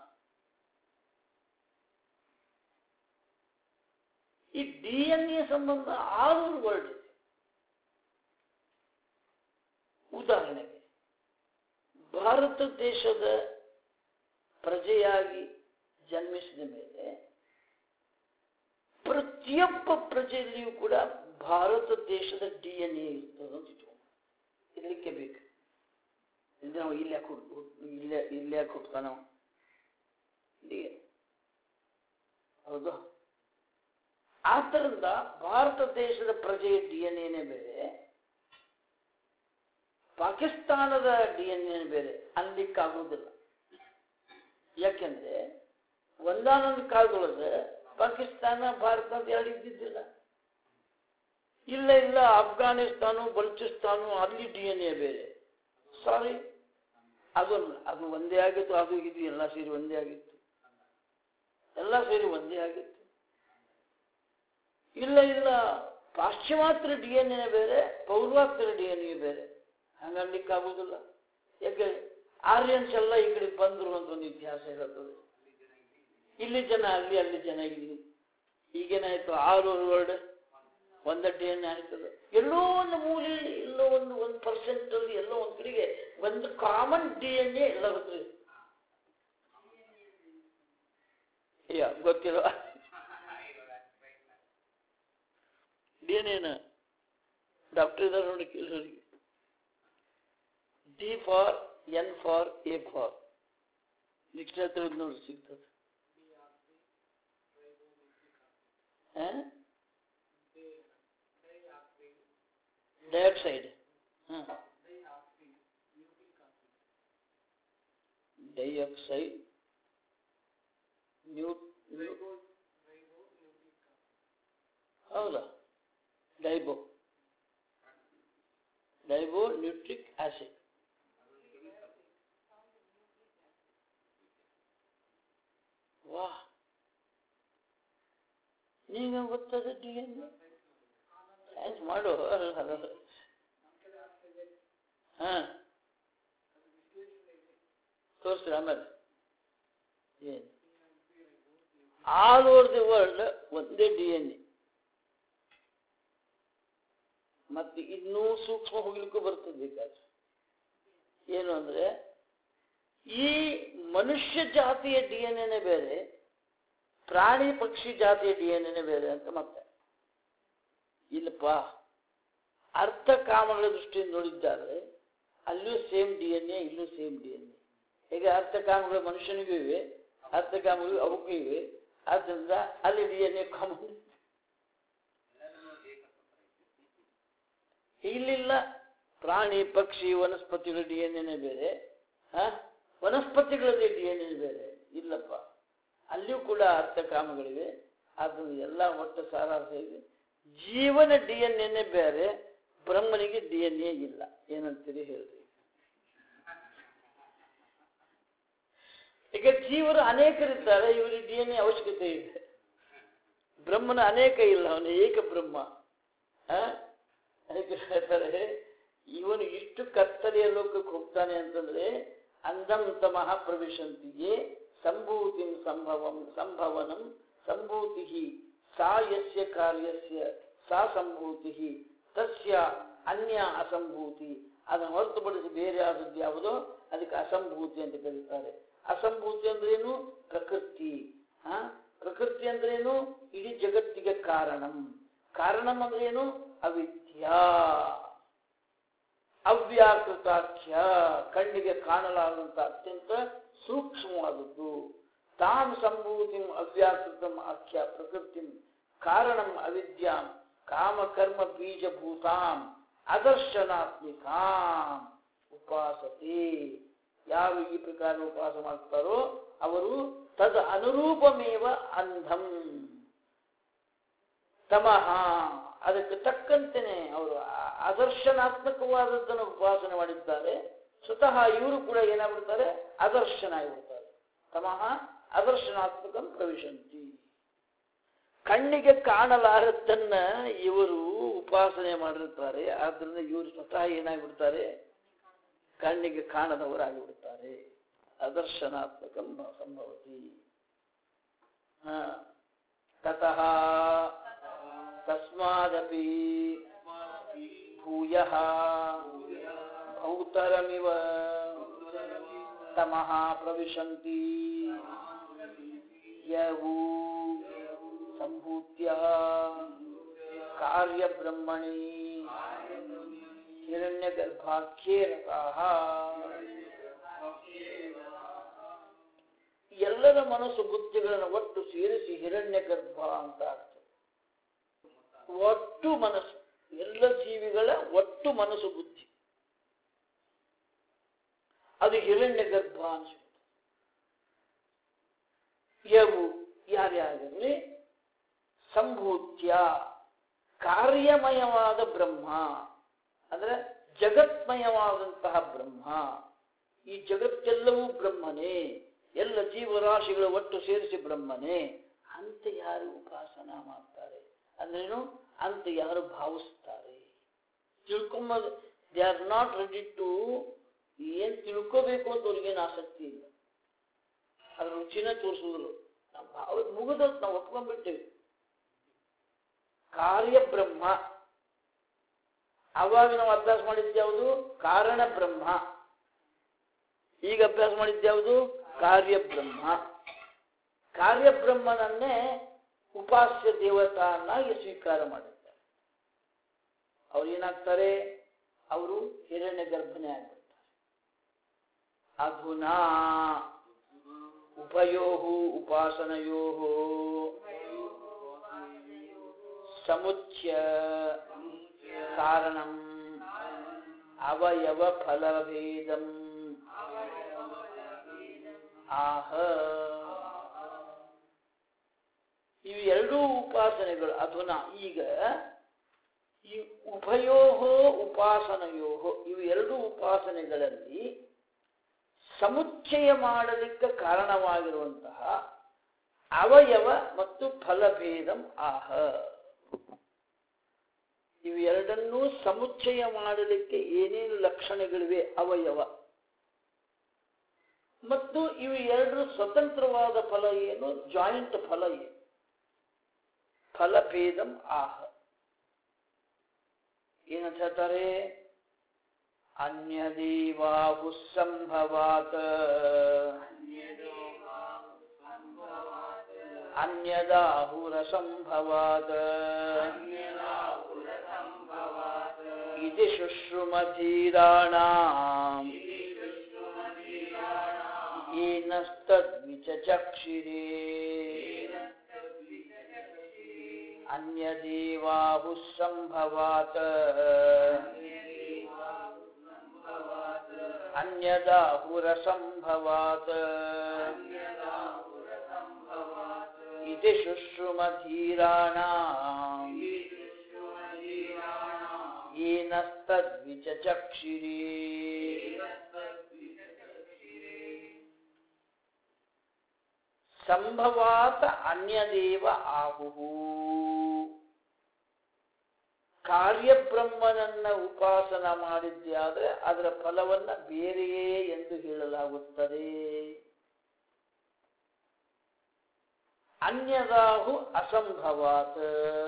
ಈ ಡಿ ಎನ್ ಎ ಸಂಬಂಧ ಆಲ್ ಓವರ್ ವರ್ಲ್ಡ್ ಇದೆ ಉದಾಹರಣೆಗೆ ಭಾರತ ದೇಶದ ಪ್ರಜೆಯಾಗಿ ಜನ್ಮಿಸಿದ ಮೇಲೆ ಪ್ರತಿಯೊಬ್ಬ ಪ್ರಜೆಯಲ್ಲಿಯೂ ಕೂಡ ಭಾರತ ದೇಶದ ಡಿ ಎನ್ ಎ ಇರ್ತದೆ ಅಂತ ಇಟ್ಕೊಂಡು ಇರ್ಲಿಕ್ಕೆ ಬೇಕು ಇಲ್ಲದೆ ನಾವು ಇಲ್ಲಿ ಯಾಕೆ ಹುಟ್ಟು ಇಲ್ಲೇ ಇಲ್ಲೇ ಯಾಕೆ ಹುಟ್ತಾನ ಡಿ ಹೌದು ಆದ್ದರಿಂದ ಭಾರತ ದೇಶದ ಪ್ರಜೆಯ ಡಿ ಎನ್ ಎನೇ ಬೇರೆ ಪಾಕಿಸ್ತಾನದ ಡಿ ಎನ್ ಎ ಬೇರೆ ಅನ್ಲಿಕ್ಕಾಗುವುದಿಲ್ಲ ಯಾಕೆಂದ್ರೆ ಒಂದಾನೊಂದು ಕಾಲದೊಳಗೆ ಪಾಕಿಸ್ತಾನ ಭಾರತ ಅಂತ ಎರಡು ಇದ್ದಿದ್ದಿಲ್ಲ ಇಲ್ಲ ಇಲ್ಲ ಅಫ್ಘಾನಿಸ್ತಾನ ಬಲೂಚಿಸ್ತಾನ ಅಲ್ಲಿ ಡಿ ಎನ್ ಎ ಬೇರೆ ಸಾರಿ ಅದು ಅದು ಒಂದೇ ಆಗಿತ್ತು ಅದು ಇದು ಎಲ್ಲ ಸೇರಿ ಒಂದೇ ಆಗಿತ್ತು ಎಲ್ಲ ಸೇರಿ ಒಂದೇ ಆಗಿತ್ತು ಇಲ್ಲ ಇಲ್ಲ ಪಾಶ್ಚಿಮಾತ್ಯ ಡಿ ಎನ್ ಎ ಬೇರೆ ಪೌರ್ವಾತ್ಯ ಡಿ ಎನ್ ಎ ಬೇರೆ ಹಂಗನ್ಲಿಕ್ಕಾಗುವುದಿಲ್ಲ ಯಾಕೆ ಆರ್ಯನ್ಸ್ ಎಲ್ಲ ಈ ಕಡೆ ಬಂದ್ರು ಅಂತ ಒಂದು ಇತಿಹಾಸ ಇರುತ್ತದೆ ಇಲ್ಲಿ ಜನ ಅಲ್ಲಿ ಅಲ್ಲಿ ಜನ ಇಲ್ಲಿ ಈಗೇನಾಯ್ತು ಆಲ್ ಓವರ್ ವರ್ಲ್ಡ್ ಒಂದ ಡಿ ಎನ್ ಆಯ್ತದೆ ಎಲ್ಲೋ ಒಂದು ಮೂಲೆಯಲ್ಲಿ ಎಲ್ಲೋ ಒಂದು ಒಂದು ಪರ್ಸೆಂಟ್ ಅಲ್ಲಿ ಎಲ್ಲೋ ಒಂದು ಕಡೆಗೆ ಒಂದು ಕಾಮನ್ ಡಿ ಎನ್ ಎ ಎಲ್ಲ ಗೊತ್ತಿದೆ ಯಾ ಗೊತ್ತಿಲ್ಲ ಡಿ ಎನ್ ಎನ ಡಾಕ್ಟರ್ ಇದಾರೆ ನೋಡಿ ಕೆಲವರಿಗೆ D for N for A for ನಿಕ್ಷೇತ್ರ ನೋಡಿ ಸಿಗ್ತದೆ ಡೈಆಕ್ಸೈಡ್ ಡೈಆಕ್ಸೈಡ್ ನ್ಯೂ ಹೌದಾ ಡೈಬೋ ಡೈಬೋ ನ್ಯೂಟ್ರಿಕ್ ಆಸಿಡ್ ವಾ ನೀಗ ಗೊತ್ತದ ಡಿ ಎನ್ ಸೈನ್ಸ್ ಮಾಡು ಹಾ ತೋರಿಸ್ರಿ ಆಮೇಲೆ ಏನು ಆಲ್ ಓವರ್ ದಿ ವರ್ಲ್ಡ್ ಒಂದೇ ಡಿ ಎನ್ ಎ ಮತ್ತೆ ಇನ್ನೂ ಸೂಕ್ಷ್ಮ ಹೋಗ್ಲಿಕ್ಕೂ ಬರ್ತದೆ ಬೇಕಾದ್ರೆ ಏನು ಅಂದ್ರೆ ಈ ಮನುಷ್ಯ ಜಾತಿಯ ಡಿ ಎನ್ ಎನೇ ಬೇರೆ ಪ್ರಾಣಿ ಪಕ್ಷಿ ಜಾತಿಯ ಡಿ ಎನ್ ಎನೇ ಬೇರೆ ಅಂತ ಮತ್ತೆ ಇಲ್ಲಪ್ಪ ಅರ್ಥ ಕಾಮಗಳ ದೃಷ್ಟಿಯಿಂದ ನೋಡಿದ್ದಾರೆ ಅಲ್ಲಿಯೂ ಸೇಮ್ ಡಿ ಎನ್ ಎ ಇಲ್ಲೂ ಸೇಮ್ ಡಿ ಎನ್ ಎ ಈಗ ಅರ್ಥ ಕಾಮಗಳು ಮನುಷ್ಯನಿಗೂ ಇವೆ ಅರ್ಥ ಕಾಮಗಳು ಅವಕ್ಕೂ ಇವೆ ಆದ್ದರಿಂದ ಅಲ್ಲಿ ಡಿ ಎನ್ ಎ ಕಾಮನ್ ಇಲ್ಲಿಲ್ಲ ಪ್ರಾಣಿ ಪಕ್ಷಿ ವನಸ್ಪತಿಗಳ ಡಿ ಎನ್ ಎನೇ ಬೇರೆ ಹ ವನಸ್ಪತಿಗಳಲ್ಲಿ ಡಿ ಎನ್ ಎ ಬೇರೆ ಇಲ್ಲಪ್ಪ ಅಲ್ಲಿಯೂ ಕೂಡ ಅರ್ಥ ಕಾಮಗಳಿವೆ ಆದ್ದರಿಂದ ಎಲ್ಲ ಒಟ್ಟು ಸಾರಾಂಶ ಇದೆ ಜೀವನ ಡಿ ಎನ್ ಎನೇ ಬೇರೆ ಬ್ರಹ್ಮನಿಗೆ ಡಿ ಎನ್ ಎ ಇಲ್ಲ ಏನಂತೀರಿ ಹೇಳ್ರಿ ಈಗ ಜೀವರು ಅನೇಕರಿದ್ದಾರೆ ಇವರಿಗೆ ಡಿ ಎನ್ ಎ ಅವಶ್ಯಕತೆ ಇದೆ ಬ್ರಹ್ಮನ ಅನೇಕ ಇಲ್ಲ ಅವನು ಏಕ ಬ್ರಹ್ಮ ಆ? ಅದಕ್ಕೆ ಹೇಳ್ತಾರೆ ಇವನು ಇಷ್ಟು ಕತ್ತಲೆಯ ಲೋಕಕ್ಕೆ ಹೋಗ್ತಾನೆ ಅಂತಂದ್ರೆ ಅಂಧಂ ತಮಃ ಪ್ರವಿಶಂತಿಗೆ ಸಂಭೂತಿಂ ಸಂಭವಂ ಸಂಭವನಂ ಸಂಭೂತಿ ಸಾ ಯಸ್ಯ ಕಾರ್ಯಸ್ಯ ಸಾ ಸಂಭೂತಿ ತಸ್ಯ ಅನ್ಯ ಅಸಂಭೂತಿ ಅದನ್ನು ಹೊರತುಪಡಿಸಿ ಬೇರೆ ಆದದ್ದು ಯಾವುದೋ ಅದಕ್ಕೆ ಅಸಂಭೂತಿ ಅಂತ ಕರೀತಾರೆ ಅಸಂಭೂತಿ ಅಂದ್ರೇನು ಪ್ರಕೃತಿ ಹಾ ಪ್ರಕೃತಿ ಅಂದ್ರೇನು ಇಡೀ ಜಗತ್ತಿಗೆ ಕಾರಣಂ ಕಾರಣಂ ಅಂದ್ರೇನು ಅವಿದ್ಯಾ ಅವ್ಯಾಕೃತಾಖ್ಯ ಕಣ್ಣಿಗೆ ಕಾಣಲಾರದಂತ ಅತ್ಯಂತ ಸೂಕ್ಷ್ಮವಾದದ್ದು ತಾಂ ಸಂಭೂತಿ ಅವ್ಯಾಕೃತಂ ಆಖ್ಯ ಪ್ರಕೃತಿ ಕಾರಣಂ ಅವಿದ್ಯಾಂ ಕಾಮಕರ್ಮ ಬೀಜಭೂತಾಂ ಅದರ್ಶನಾತ್ಮಿಕಾಂ ಉಪಾಸತೆ ಯಾರು ಈ ಪ್ರಕಾರ ಉಪವಾಸ ಮಾಡ್ತಾರೋ ಅವರು ತದ ಅನುರೂಪಮೇವ ಅಂಧಂ ತಮಃ ಅದಕ್ಕೆ ತಕ್ಕಂತೆನೆ ಅವರು ಆ- ಅದರ್ಶನಾತ್ಮಕವಾದದ್ದನ್ನು ಉಪಾಸನೆ ಮಾಡಿದ್ದಾರೆ ಸ್ವತಃ ಇವರು ಕೂಡ ಏನಾಗ್ಬಿಡ್ತಾರೆ ಅದರ್ಶನ ಆಗಿಬಿಡ್ತಾರೆ ತಮಃ ಅದರ್ಶನಾತ್ಮಕಂ ಪ್ರವಿಶಂತಿ ಕಣ್ಣಿಗೆ ಕಾಣಲಾರದ್ದನ್ನ ಇವರು ಉಪಾಸನೆ ಮಾಡಿರ್ತಾರೆ ಆದ್ರಿಂದ ಇವರು ಸ್ವತಃ ಏನಾಗ್ಬಿಡ್ತಾರೆ ಕಣ್ಣಿಗೆ ಕಾಣದವರಾಗಿಬಿಡ್ತಾರೆ ಅದರ್ಶನಾತ್ಮಕಂ ಸಂಭವತಿ ಹ. ತತಃ ತಸ್ಮಾದಪಿ ಭೂಯಃ ಭೌತರಮಿವ ತಮಃ ಪ್ರವಿಶಂತಿ ಯವು ಸಂಭೂತ್ಯ ಕಾರ್ಯಬ್ರಹ್ಮಣಿ ಹಿರಣ್ಯಗರ್ಭಾಖ್ಯೇ ರತಾಃ ಎಲ್ಲರ ಮನಸ್ಸು ಬುದ್ಧಿಗಳನ್ನು ಒಟ್ಟು ಸೇರಿಸಿ ಹಿರಣ್ಯ ಗರ್ಭ ಅಂತ ಅರ್ಥ ಒಟ್ಟು ಮನಸ್ಸು ಎಲ್ಲ ಜೀವಿಗಳ ಒಟ್ಟು ಮನಸ್ಸು ಬುದ್ಧಿ ಅದು ಹಿರಣ್ಯ ಗರ್ಭ ಅನ್ಸುತ್ತೆ ಯವು ಯಾರ್ಯಾರಿರಲಿ ಸಂಭೂತ್ಯ ಕಾರ್ಯಮಯವಾದ ಬ್ರಹ್ಮ ಅಂದ್ರೆ ಜಗತ್ಮಯವಾದಂತಹ ಬ್ರಹ್ಮ ಈ ಜಗತ್ತೆಲ್ಲವೂ ಬ್ರಹ್ಮನೇ ಎಲ್ಲ ಜೀವರಾಶಿಗಳ ಒಟ್ಟು ಸೇರಿಸಿ ಬ್ರಹ್ಮನೇ ಅಂತ ಯಾರು ಉಪಾಸನ ಮಾಡ್ತಾರೆ ಅಂದ್ರೇನು ಅಂತ ಯಾರು ಭಾವಿಸ್ತಾರೆ ತಿಳ್ಕೊಂಬ they are not ready to ಏನ್ ತಿಳ್ಕೋಬೇಕು ಅಂತ ಅವ್ರಿಗೇನು ಆಸಕ್ತಿ ಇಲ್ಲ ಅದ್ರ ರುಚಿನ ತೋರಿಸುವುದಿಲ್ಲ ನಾವು ಭಾವ ಮುಗಿದತ್ ನಾವು ಒಪ್ಕೊಂಡ್ಬಿಟ್ಟೇವೆ ಕಾರ್ಯ ಬ್ರಹ್ಮ ಅವಾಗ ನಾವು ಅಭ್ಯಾಸ ಮಾಡಿದ್ಯಾವುದು ಕಾರಣ ಬ್ರಹ್ಮ ಈಗ ಅಭ್ಯಾಸ ಮಾಡಿದ್ಯಾವುದು ಕಾರ್ಯಬ್ರಹ್ಮ ಕಾರ್ಯಬ್ರಹ್ಮನನ್ನೇ ಉಪಾಸ್ಯ ದೇವತಾನ್ನಾಗಿ ಸ್ವೀಕಾರ ಮಾಡಿದ್ದಾರೆ ಅವ್ರು ಏನಾಗ್ತಾರೆ ಅವರು ಹಿರಣ್ಯ ಗರ್ಭನೆ ಆಗ್ಬಿಡ್ತಾರೆ ಅಧುನಾ ಉಭಯೋ ಉಪಾಸನಯೋ ಸಮುಚ್ಯ ಕಾರಣಂ ಅವಯವ ಫಲಭೇದಂ ಆಹ ಇವು ಎರಡೂ ಉಪಾಸನೆಗಳು ಅಧುನ ಈಗ ಈ ಉಭಯೋ ಉಪಾಸನೆಯೋ ಇವು ಎರಡು ಉಪಾಸನೆಗಳಲ್ಲಿ ಸಮುಚ್ಚಯ ಮಾಡಲಿಕ್ಕೆ ಕಾರಣವಾಗಿರುವಂತಹ ಅವಯವ ಮತ್ತು ಫಲಭೇದಂ ಆಹ ಇವು ಎರಡನ್ನೂ ಸಮುಚ್ಚಯ ಮಾಡಲಿಕ್ಕೆ ಏನೇನು ಲಕ್ಷಣಗಳಿವೆ ಅವಯವ ಮತ್ತು ಇವು ಎರಡು ಸ್ವತಂತ್ರವಾದ ಫಲ ಏನು ಜಾಯಿಂಟ್ ಫಲ ಏನು ಫಲಭೇದಂ ಆಹ ಏನಂತ ಹೇಳ್ತಾರೆ ಅನ್ಯದೇವಾಹು ಸಂಭವಾತ್ ಅನ್ಯದಾಹುರ ಸಂಭವಾತ್ ಇತಿ ಶುಶ್ರುಮಧೀರಾಣಾಂ ಏನಸ್ತದ್ವಿಚಕ್ಷಿರೇ ಅನ್ಯದೇವಾಹುಃ ಸಂಭವಾತ್ ಅನ್ಯದಾಹುರಸಂಭವಾತ್ इति शुश्रुमधीराणाम् येनस्तद्विचचक्षिरे ಸಂಭವಾತ ಅನ್ಯದೇವ ಆಹುಹು ಕಾರ್ಯಬ್ರಹ್ಮನನ್ನ ಉಪಾಸನ ಮಾಡಿದ್ಯಾದ್ರೆ ಅದರ ಫಲವನ್ನ ಬೇರೆಯೇ ಎಂದು ಹೇಳಲಾಗುತ್ತದೆ ಅನ್ಯದಾಹು ಅಸಂಭವಾತ್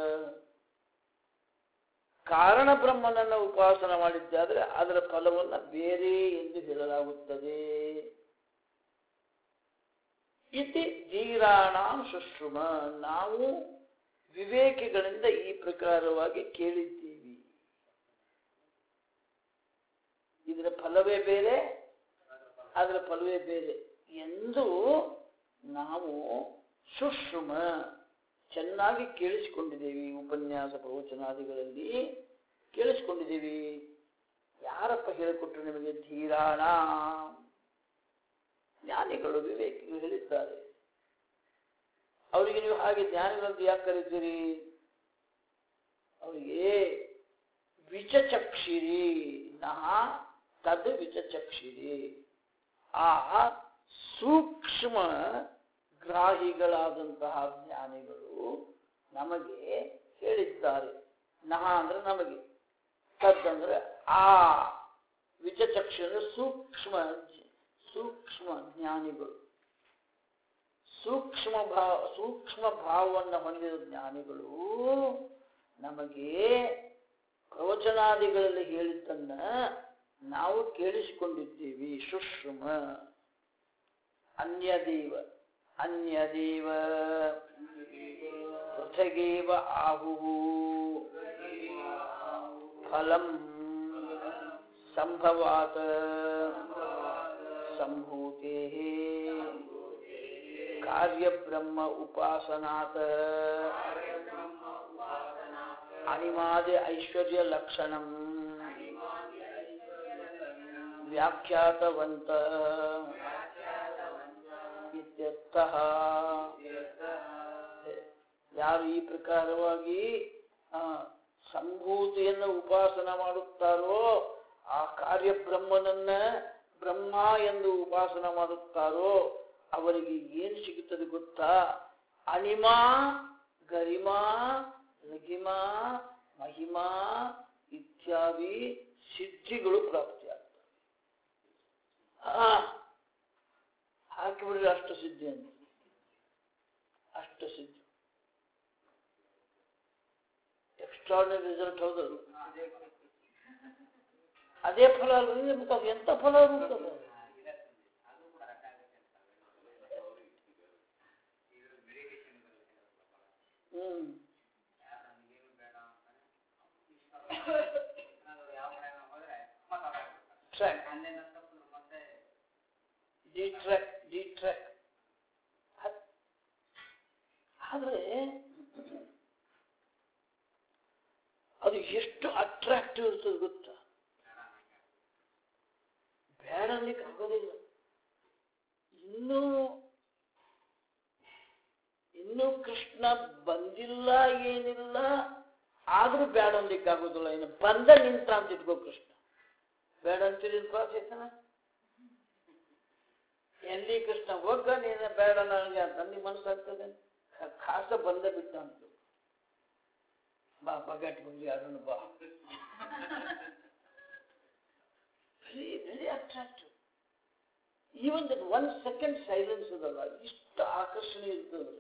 ಕಾರಣ ಬ್ರಹ್ಮನನ್ನ ಉಪಾಸನ ಮಾಡಿದ್ದಾದ್ರೆ ಅದರ ಫಲವನ್ನ ಬೇರೆ ಎಂದು ಹೇಳಲಾಗುತ್ತದೆ ಇತಿ ಧೀರಾಣಾಂ ಸುಶ್ರುಮ ನಾವು ವಿವೇಕಿಗಳಿಂದ ಈ ಪ್ರಕಾರವಾಗಿ ಕೇಳಿದ್ದೀವಿ ಇದರ ಫಲವೇ ಬೇರೆ ಅದರ ಫಲವೇ ಬೇರೆ ಎಂದು ನಾವು ಸುಶ್ರುಮ ಚೆನ್ನಾಗಿ ಕೇಳಿಸಿಕೊಂಡಿದ್ದೇವೆ ಉಪನ್ಯಾಸ ಪ್ರವಚನಾದಿಗಳಲ್ಲಿ ಕೇಳಿಸಿಕೊಂಡಿದ್ದೀವಿ ಯಾರಪ್ಪ ಹೇಳಿಕೊಟ್ರು ನಿಮಗೆ ಧೀರಾಣ ಜ್ಞಾನಿಗಳು ವಿವೇಕಿಗಳು ಹೇಳಿದ್ದಾರೆ ಅವರಿಗೆ ನೀವು ಹಾಗೆ ಜ್ಞಾನಿಗಳಂತ ಯಾಕೆ ಕರೀತೀರಿ ಅವರಿಗೆ ವಿಚಚಕ್ಷಿರಿ ನಹ ತದ್ ವಿಚಚಕ್ಷಿರಿ ಆ ಸೂಕ್ಷ್ಮ ಗ್ರಾಹಿಗಳಾದಂತಹ ಜ್ಞಾನಿಗಳು ನಮಗೆ ಹೇಳಿದ್ದಾರೆ ನಹ ಅಂದ್ರೆ ನಮಗೆ ತದ್ ಅಂದ್ರೆ ಆ ವಿಚಚಕ್ಷು ಅಂದ್ರೆ ಸೂಕ್ಷ್ಮ ಸೂಕ್ಷ್ಮ ಜ್ಞಾನಿಗಳು ಸೂಕ್ಷ್ಮ ಭಾವ ಸೂಕ್ಷ್ಮ ಭಾವವನ್ನು ಹೊಂದಿದ ಜ್ಞಾನಿಗಳು ನಮಗೆ ಪ್ರವಚನಾದಿಗಳಲ್ಲಿ ಹೇಳಿದ್ದನ್ನ ನಾವು ಕೇಳಿಸಿಕೊಂಡಿದ್ದೀವಿ ಸುಶ್ರುಮ ಅನ್ಯದೇವ ಅನ್ಯದೇವ ಪೃಥಗೇವ ಆಹು ಫಲಂ ಸಂಭವಾತ್ ಸಂಭೂತೆ ಕಾರ್ಯಬ್ರಹ್ಮ ಉಪಾಸನಾತ್ ಅನಿಮಾದಿ ಐಶ್ವರ್ಯ ಲಕ್ಷಣಂ ವ್ಯಾಖ್ಯಾತವಂತ ಇತ್ಯರ್ಥಃ ಯಾರು ಈ ಪ್ರಕಾರವಾಗಿ ಆ, ಸಂಭೂತಿಯನ್ನು ಉಪಾಸನ ಮಾಡುತ್ತಾರೋ ಆ ಕಾರ್ಯಬ್ರಹ್ಮನನ್ನ ಬ್ರಹ್ಮ ಎಂದು ಉಪಾಸನ ಮಾಡುತ್ತಾರೋ ಅವರಿಗೆ ಏನು ಸಿಗುತ್ತದೆ ಗೊತ್ತಾ ಅಣಿಮಾ ಗರಿಮಾ ಲಘಿಮಾ ಮಹಿಮಾ ಇತ್ಯಾದಿ ಸಿದ್ಧಿಗಳು ಪ್ರಾಪ್ತಿಯಾಗ್ತವೆ ಆ, ಹಾಕಿಬಿಡ್ರಿ ಅಷ್ಟು ಸಿದ್ಧಿ ಅಂತ ಅಷ್ಟು ಸಿದ್ಧಿ ಎಕ್ಸ್ಟ್ರಾರ್ಡಿನರಿ ರಿಸಲ್ಟ್ ಹೌದಲ್ಲ ಅದೇ ಫಲ ಅಲ್ರಿ ಮತ್ತೆ ಅದು ಎಂತ ಫಲ ಬರ್ತದೆ hmm track the track the track ಆದರೆ ಅದು ಎಷ್ಟು ಅಟ್ರಾಕ್ಟಿವ್ ಇರ್ತದೆ ಗೊತ್ತಾ ಬೇಡ ಅನ್ಲಿಕ್ಕೆ ಆಗೋದಿಲ್ಲ ಇನ್ನೂ ಇನ್ನೂ ಕೃಷ್ಣ ಬಂದಿಲ್ಲ ಏನಿಲ್ಲ ಆದ್ರೂ ಬೇಡ ಅನ್ಲಿಕ್ಕೆ ಆಗೋದಿಲ್ಲ ಇನ್ನು ಬಂದ ನಿಂತ ಅಂತ ಇಟ್ಕೋ ಕೃಷ್ಣ ಬೇಡ ಅಂತೀರಿ ಪ್ರಾಚೇತನ ಎಲ್ಲಿ ಕೃಷ್ಣ ಹೋಗ ನೀನ ಬೇಡ ನನಗೆ ಅಂತ ನಿಮ್ಮ ಮನಸ್ಸಾಗ್ತದೆ ಖ- ಖಾಸ ಬಂದ ಬಿಟ್ಟ ಅಂತ ಬಾ ಬಗಟ್ ಬಂದಿ ಅದನ್ನು ಬಾ very very attractive even that one second silence ಇದಲ್ಲ ಇಷ್ಟು ಆಕರ್ಷಣೆ ಇರ್ತದೆ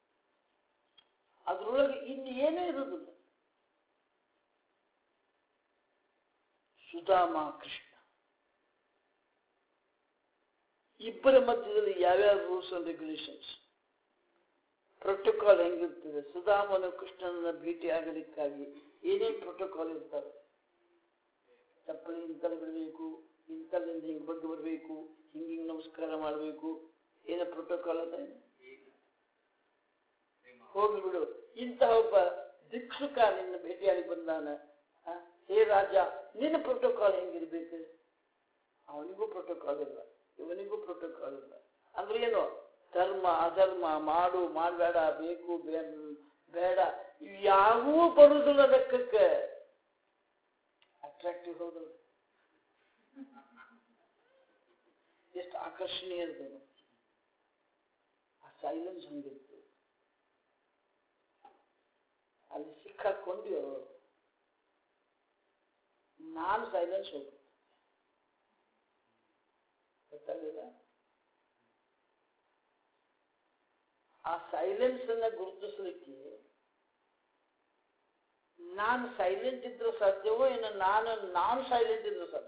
ಅದರೊಳಗೆ ಇನ್ನೇನೇ ಇರೋದಿಲ್ಲ ಸುಧಾಮ ಕೃಷ್ಣ ಇಬ್ಬರ ಮಧ್ಯದಲ್ಲಿ ಯಾವ್ಯಾವ ರೂಲ್ಸ್ ಅಂಡ್ ರೆಗ್ಯುಲೇಷನ್ಸ್ ಪ್ರೋಟೋಕಾಲ್ ಹೆಂಗಿರ್ತದೆ ಸುಧಾಮನು ಕೃಷ್ಣನನ್ನ ಭೇಟಿ ಆಗಲಿಕ್ಕಾಗಿ ಏನೇನು ಪ್ರೋಟೋಕಾಲ್ ಇರ್ತವೆ ಚಪ್ಪಲಿ ಇಂತಲ್ಲಿ ಬಿಡಬೇಕು ಇಂತಲ್ಲಿಂದ ಹಿಂಗೆ ಬಗ್ಗೆ ಬರಬೇಕು ಹಿಂಗೆ ಹಿಂಗೆ ನಮಸ್ಕಾರ ಮಾಡಬೇಕು ಏನೋ ಪ್ರೋಟೋಕಾಲ್ ಅದ ಹೋಗಿ ಬಿಡು ಇಂತಹ ಒಬ್ಬ ಭಿಕ್ಷುಕ ನಿನ್ನ ಭೇಟಿಯಾಗಿ ಬಂದಾನ ಆ, ಹೇ ರಾಜ ನಿನ್ನ ಪ್ರೋಟೋಕಾಲ್ ಹೆಂಗಿರ್ಬೇಕು ಅವನಿಗೂ ಪ್ರೋಟೋಕಾಲ್ ಇಲ್ಲ ಇವನಿಗೂ ಪ್ರೋಟೋಕಾಲ್ ಇಲ್ಲ ಅಂದ್ರೆ ಏನು ಧರ್ಮ ಅಧರ್ಮ ಮಾಡು ಮಾಡಬೇಡ ಬೇಕು ಬೇ- ಬೇಡ ಯಾವೂ ಬರುವುದಿಲ್ಲ ಲೆಕ್ಕಕ್ಕೆ ಅಟ್ರಾಕ್ಟಿವ್ ಹೌದು ಎಷ್ಟು ಆಕರ್ಷಣೀಯ ಇರ್ತದೆ ಆ ಸೈಲೆನ್ಸ್ ಹಂಗಿರ್ತದೆ ಅಲ್ಲಿ ಸಿಕ್ಕಾಕೊಂಡು ನಾನು ಸೈಲೆನ್ಸ್ ಹೋಗ್ಬೇಕು ಗೊತ್ತಾಗಲಿಲ್ಲ ಆ ಸೈಲೆನ್ಸ್ ಅನ್ನ ಗುರುತಿಸಲಿಕ್ಕೆ ನಾನು ಸೈಲೆಂಟ್ ಇದ್ರೆ ಸಾಧ್ಯವೋ ಇನ್ನು ನಾನು ನಾನ್ ಸೈಲೆಂಟ್ ಇದ್ರೆ ಸಾಧ್ಯ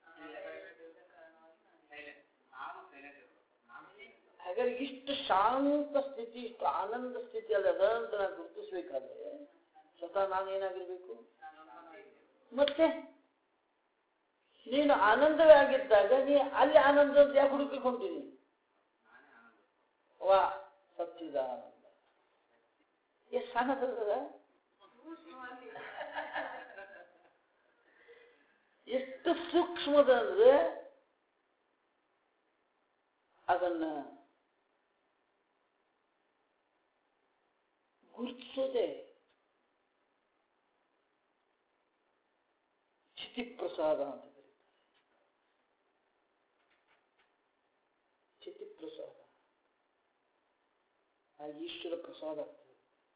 ಹಾಗಾದ್ರೆ ಇಷ್ಟು ಶಾಂತ ಸ್ಥಿತಿ ಇಷ್ಟು ಆನಂದ ಸ್ಥಿತಿಯಲ್ಲಿ ಅದ ಅಂತ ನಾನು ಗುರುತಿಸ್ಬೇಕಾದ್ರೆ ಸ್ವತಃ ನಾನು ಏನಾಗಿರ್ಬೇಕು ಮತ್ತೆ ನೀನು ಆನಂದವೇ ಆಗಿದ್ದಾಗ ನೀ ಅಲ್ಲಿ ಆನಂದ ಯಾಕೆ ಹುಡುಕಿಕೊಂತೀನಿ ವಾ ಸಚ್ಚಿದಾನಂದ ಎಷ್ಟು ಸಣ್ಣದದ ಎಷ್ಟು ಸೂಕ್ಷ್ಮದ ಅಂದ್ರೆ ಅದನ್ನ ಗುರುತಿಸೋದೆ ಚಿತಿಪ್ರಸಾದ ಅಂತ ಕರೀತಾರೆ ಚಿತಿಪ್ರಸಾದ ಆ ಈಶ್ವರ ಪ್ರಸಾದ ಆಗ್ತದೆ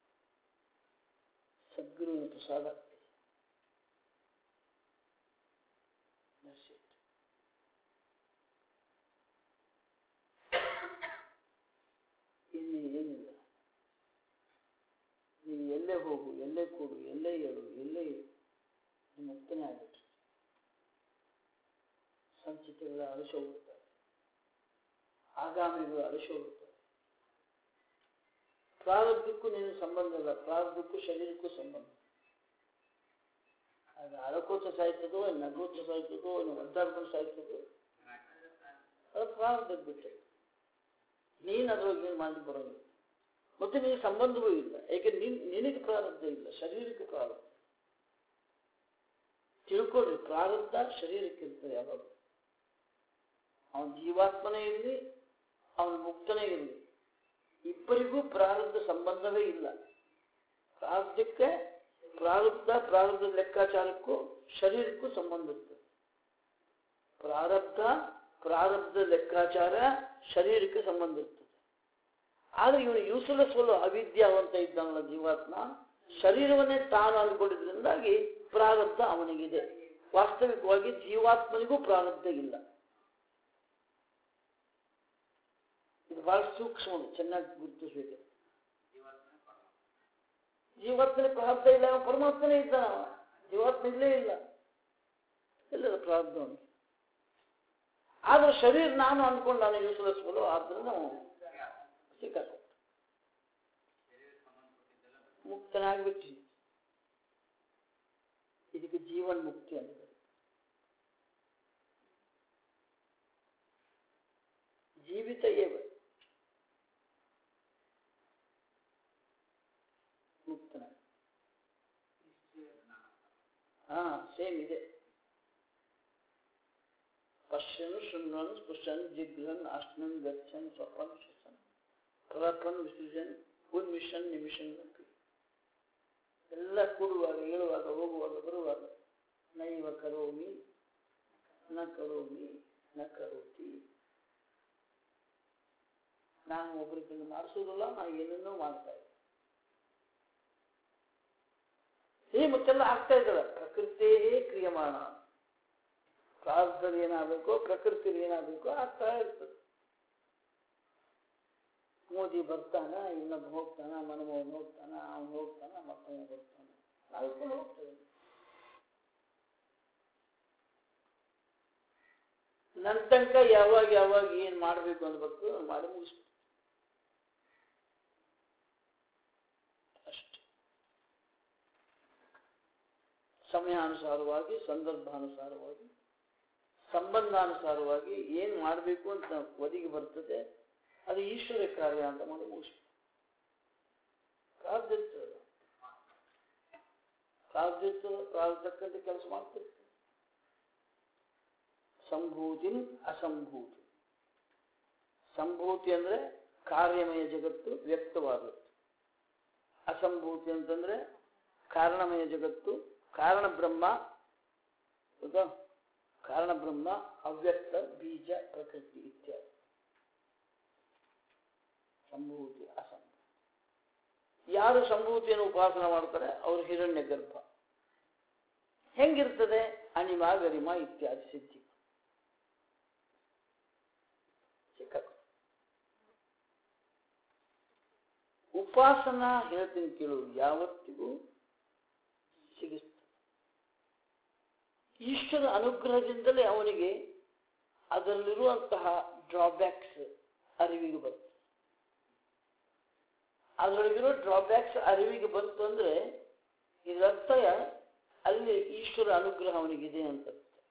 ಸದ್ಗುರುವಿನ ಪ್ರಸಾದ ಆಗ್ತದೆ That's it. ಇನ್ನು ಏನಿಲ್ಲ ನೀವು ಎಲ್ಲೇ ಹೋಗು ಎಲ್ಲೇ ಕೂಡು ಎಲ್ಲೇ ಏಳು ಎಲ್ಲೇ ಇರು, ನೀನು ಮುಕ್ತನೇ ಆಗ್ಬಿಟ್ರಿ ಸಂಚಿತಗಳ ಅಳಿಸೋಗುತ್ತಾರೆ ಆಗಾಮಿಗಳು ಅಳಿಸೋಗುತ್ತಾರೆ ಪ್ರಾರಬ್ಧಕ್ಕೂ ನೀನು ಸಂಬಂಧ ಇಲ್ಲ ಪ್ರಾರಬ್ಧಕ್ಕೂ ಶರೀರಕ್ಕೂ ಸಂಬಂಧ ಆಗ ಅಳಕೋತ ಸಾಯ್ತದೋ ನಗೋತ ಸಾಯ್ತದೋ ಇನ್ನು ಒದ್ದಾಡ್ಕೊಂಡು ಸಾಯ್ತದೋ ಅದು ಪ್ರಾರಬ್ಧಕ್ಕೆ ಬಿಟ್ಟೆ ನೀನು ಅದ್ರೊಳಗೆ ಏನು ಮಾಡಿ ಬರೋಂಗಿಲ್ಲ ಮತ್ತೆ ನಿನಗೆ ಸಂಬಂಧವೂ ಇಲ್ಲ ಏಕೆ ನಿನ್ ನಿನಗೆ ಪ್ರಾರಬ್ಧ ಇಲ್ಲ ಶರೀರಕ್ಕೆ ಪ್ರಾರಬ್ಧ ತಿಳ್ಕೊಳ್ರಿ ಪ್ರಾರಬ್ಧ ಶರೀರಕ್ಕೆ ಇರ್ತದೆ ಯಾವಾಗ ಅವನ ಜೀವಾತ್ಮನೇ ಇರಲಿ ಅವನ ಮುಕ್ತನೇ ಇರಲಿ ಇಬ್ಬರಿಗೂ ಪ್ರಾರಬ್ಧ ಸಂಬಂಧವೇ ಇಲ್ಲ ಪ್ರಾರಬ್ಧಕ್ಕೆ ಪ್ರಾರಬ್ಧ ಪ್ರಾರಬ್ಧ ಲೆಕ್ಕಾಚಾರಕ್ಕೂ ಶರೀರಕ್ಕೂ ಸಂಬಂಧ ಇರ್ತದೆ ಪ್ರಾರಬ್ಧ ಪ್ರಾರಬ್ಧ ಲೆಕ್ಕಾಚಾರ ಶರೀರಕ್ಕೆ ಸಂಬಂಧ ಇರ್ತದೆ ಆದ್ರೆ ಇವನು ಯೂಸ್ಲೆಸ್ ಫುಲ್ ಅವಿದ್ಯಾವಂತ ಇದ್ದಾನಲ್ಲ ಜೀವಾತ್ಮ ಶರೀರವನ್ನೇ ತಾನು ಅಂದ್ಕೊಂಡಿದ್ರಿಂದಾಗಿ ಪ್ರಾರಬ್ಧ ಅವನಿಗಿದೆ ವಾಸ್ತವಿಕವಾಗಿ ಜೀವಾತ್ಮನಿಗೂ ಪ್ರಾರಬ್ಧ ಇಲ್ಲ ಇದು ಬಹಳ ಸೂಕ್ಷ್ಮ ಚೆನ್ನಾಗಿ ಗುರುತಿಸ್ಬೇಕು ಜೀವಾತ್ಮನ ಪ್ರಾರಬ್ಧ ಇಲ್ಲ ಅವನು ಪರಮಾತ್ಮನೇ ಇದ್ದಾನ ಅವ. ಜೀವಾತ್ಮ ಇಲ್ಲೇ ಇಲ್ಲ ಎಲ್ಲದ ಪ್ರಾರಬ್ಧ ಅವನಿಗೆ ಆದ್ರೆ ಶರೀರ ನಾನು ಅಂದ್ಕೊಂಡು ನಾನು ಯೂಸ್ಲೆಸ್ ಫುಲ್ ಆದ್ರಿಂದ ಅವನು ಸಿಕ್ಕಾಕೊಂಡ ಮುಕ್ತನಾಗ್ಬಿಟ್ಟು ಇದಕ್ಕೆ ಜೀವನ್ ಮುಕ್ತಿ ಅಂತ ಕರೀತಾರೆ. ಜೀವಿತ ಏವ ಮುಕ್ತನ ಹಾ ಸೇಮ್ ಇದೆ ಪಶ್ಯನ್ ಶೃಣ್ವನ್ ಸ್ಪೃಶನ್ ಜಿಗ್ರನ್ ಅಶ್ನನ್ ಗಚ್ಚನ್ ಸ್ವಪನ್ ಶಸನ್ ಪ್ರಲಪನ್ ವಿಸರ್ಜನ್ ಉನ್ಮಿಷನ್ ನಿಮಿಷನ್ ನಕ್ಕಿ ಎಲ್ಲ ಕೂಡುವಾಗ ಏಳುವಾಗ ಹೋಗುವಾಗ ಬರುವಾಗ ನೈವ ಕರೋಮಿ ನ ಕರೋಮಿ ನ ಕರೋತಿ ನಾನು ಒಬ್ಬರಿಗೆ ಮಾಡಿಸೋದಿಲ್ಲ ನಾ ಏನನ್ನೂ ಮಾಡ್ತಾ ಇಲ್ಲ ಹೇ ಮತ್ತೆಲ್ಲ ಆಗ್ತಾ ಇದ್ದಲ್ಲ ಪ್ರಕೃತಿಯೇ ಕ್ರಿಯಮಾಣ ಪ್ರಾರಬ್ಧದಲ್ಲಿ ಏನಾಗಬೇಕೋ ಪ್ರಕೃತಿಯಲ್ಲಿ ಏನಾಗಬೇಕೋ ಆಗ್ತಾ ಇರ್ತದೆ ಮೋದಿ ಬರ್ತಾನ ಇನ್ನೊಬ್ಬ ಹೋಗ್ತಾನ ಮನಮೋಹನ್ ಹೋಗ್ತಾನ ಅವನು ಹೋಗ್ತಾನ ಮತ್ತೊಬ್ಬ ಬರ್ತಾನ ನಾಲ್ಕೊಂಡು ಹೋಗ್ತೇವೆ ನನ್ನ ತನಕ ಯಾವಾಗ ಯಾವಾಗ ಏನ್ ಮಾಡ್ಬೇಕು ಅನ್ಬೇಕು ಮಾಡಿ ಮುಗಿಸ್ಬೇಕು ಅಷ್ಟೆ ಸಮಯಾನುಸಾರವಾಗಿ ಸಂದರ್ಭಾನುಸಾರವಾಗಿ ಸಂಬಂಧಾನುಸಾರವಾಗಿ ಏನ್ ಮಾಡಬೇಕು ಅಂತ ಒದಗಿ ಬರ್ತದೆ ಅದು ಈಶ್ವರ ಕಾರ್ಯ ಅಂತ ಮಾಡಿ ಮುಗಿಸ್ಬೇಕು ಪ್ರಾರ್ಧಿರ್ತದೆ ಪ್ರಾರ್ಧಿರ್ತದೆ ಪ್ರಾರ್ಧಕ್ಕಂತ ಕೆಲಸ ಮಾಡ್ತಿರ್ತದೆ ಸಂಭೂತಿ ಅಸಂಭೂತಿ ಸಂಭೂತಿ ಅಂದ್ರೆ ಕಾರ್ಯಮಯ ಜಗತ್ತು ವ್ಯಕ್ತವಾದದ್ದು ಅಸಂಭೂತಿ ಅಂತಂದ್ರೆ ಕಾರಣಮಯ ಜಗತ್ತು ಕಾರಣ ಬ್ರಹ್ಮ ಹೌದಾ ಕಾರಣ ಬ್ರಹ್ಮ ಅವ್ಯಕ್ತ ಬೀಜ ಪ್ರಕೃತಿ ಇತ್ಯಾದಿ ಸಂಭೂತಿ ಅಸಂಭೂತಿ ಯಾರು ಸಂಭೂತಿಯನ್ನು ಉಪಾಸನ ಮಾಡ್ತಾರೆ ಅವರು ಹಿರಣ್ಯ ಗರ್ಭ ಹೆಂಗಿರ್ತದೆ ಅಣಿಮ ಗರಿಮ ಇತ್ಯಾದಿ ಸಿದ್ಧಿ ಸಿಕ್ಕ ಉಪಾಸನಾ ಹೇಳ್ತೀನಿ ಕೇಳು ಯಾವತ್ತಿಗೂ ಸಿಗಿಸ್ತದೆ ಈಶ್ವರ ಅನುಗ್ರಹದಿಂದಲೇ ಅವನಿಗೆ ಅದರಲ್ಲಿರುವಂತಹ ಡ್ರಾಬ್ಯಾಕ್ಸ್ ಅರಿವಿಗೆ ಬರುತ್ತೆ ಅದರೊಳಗಿರೋ ಡ್ರಾಬ್ಯಾಕ್ಸ್ ಅರಿವಿಗೆ ಬಂತು ಅಂದ್ರೆ ಇದರರ್ಥ ಅಲ್ಲಿ ಈಶ್ವರ ಅನುಗ್ರಹ ಅವನಿಗಿದೆ ಅಂತ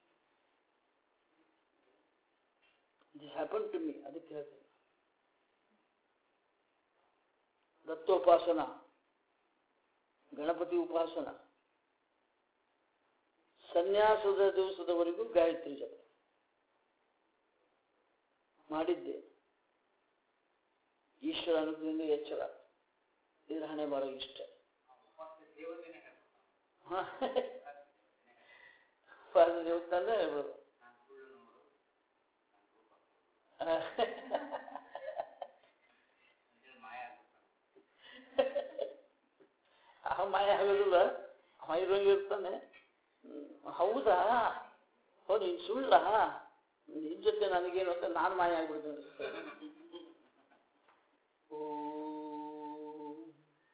ದಿಸ್ ಹ್ಯಾಪನ್ ಟು ಮೀ ಅದಕ್ಕೆ ಹೇಳ್ತೀನಿ ದತ್ತೋಪಾಸನ ಗಣಪತಿ ಉಪಾಸನ ಸನ್ಯಾಸದ ದಿವಸದವರೆಗೂ ಗಾಯತ್ರಿ ಜಪ ಮಾಡಿದ್ದೆ ಈಶ್ವರ ಅನುಗ್ರಹದಿಂದ ಎಚ್ಚರ ಇದ್ರ ಹಣೆ ಬರೋ ಇಷ್ಟ ದೇವಸ್ಥಾನ ಹೇಳ್ಬೋದು ಅವ ಮಾಯ ಆಗೋದಿಲ್ಲ ಅವ ಇರೋಂಗೆ ಇರ್ತಾನೆ ಹ್ಮ್, ಹೌದಾ ಹೋ ನೀನ್ ಸುಳ್ಳ ನಿನ್ ಜೊತೆ ನನಗೇನು ಅಂತ ನಾನು ಮಾಯ ಆಗ್ಬಿಡ್ತೇನೆ ಓಂ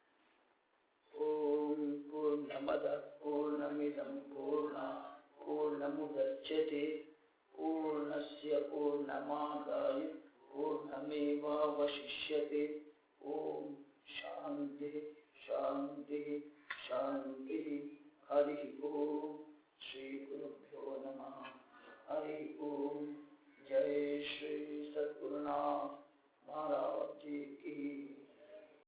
ಓಂ ಪೂರ್ಣಮದ ಪೂರ್ಣಮಿದಂ ಪೂರ್ಣ ಪೂರ್ಣಮುದಚ್ಯತೆ ಪೂರ್ಣಸ್ಯ ಪೂರ್ಣಮಾದಾಯ ಪೂರ್ಣಮೇವಾವಶಿಷ್ಯತೆ ಓಂ ಶಾಂತಿ ಶಾಂತಿ ಶಾಂತಿ ಹರಿ ಓಂ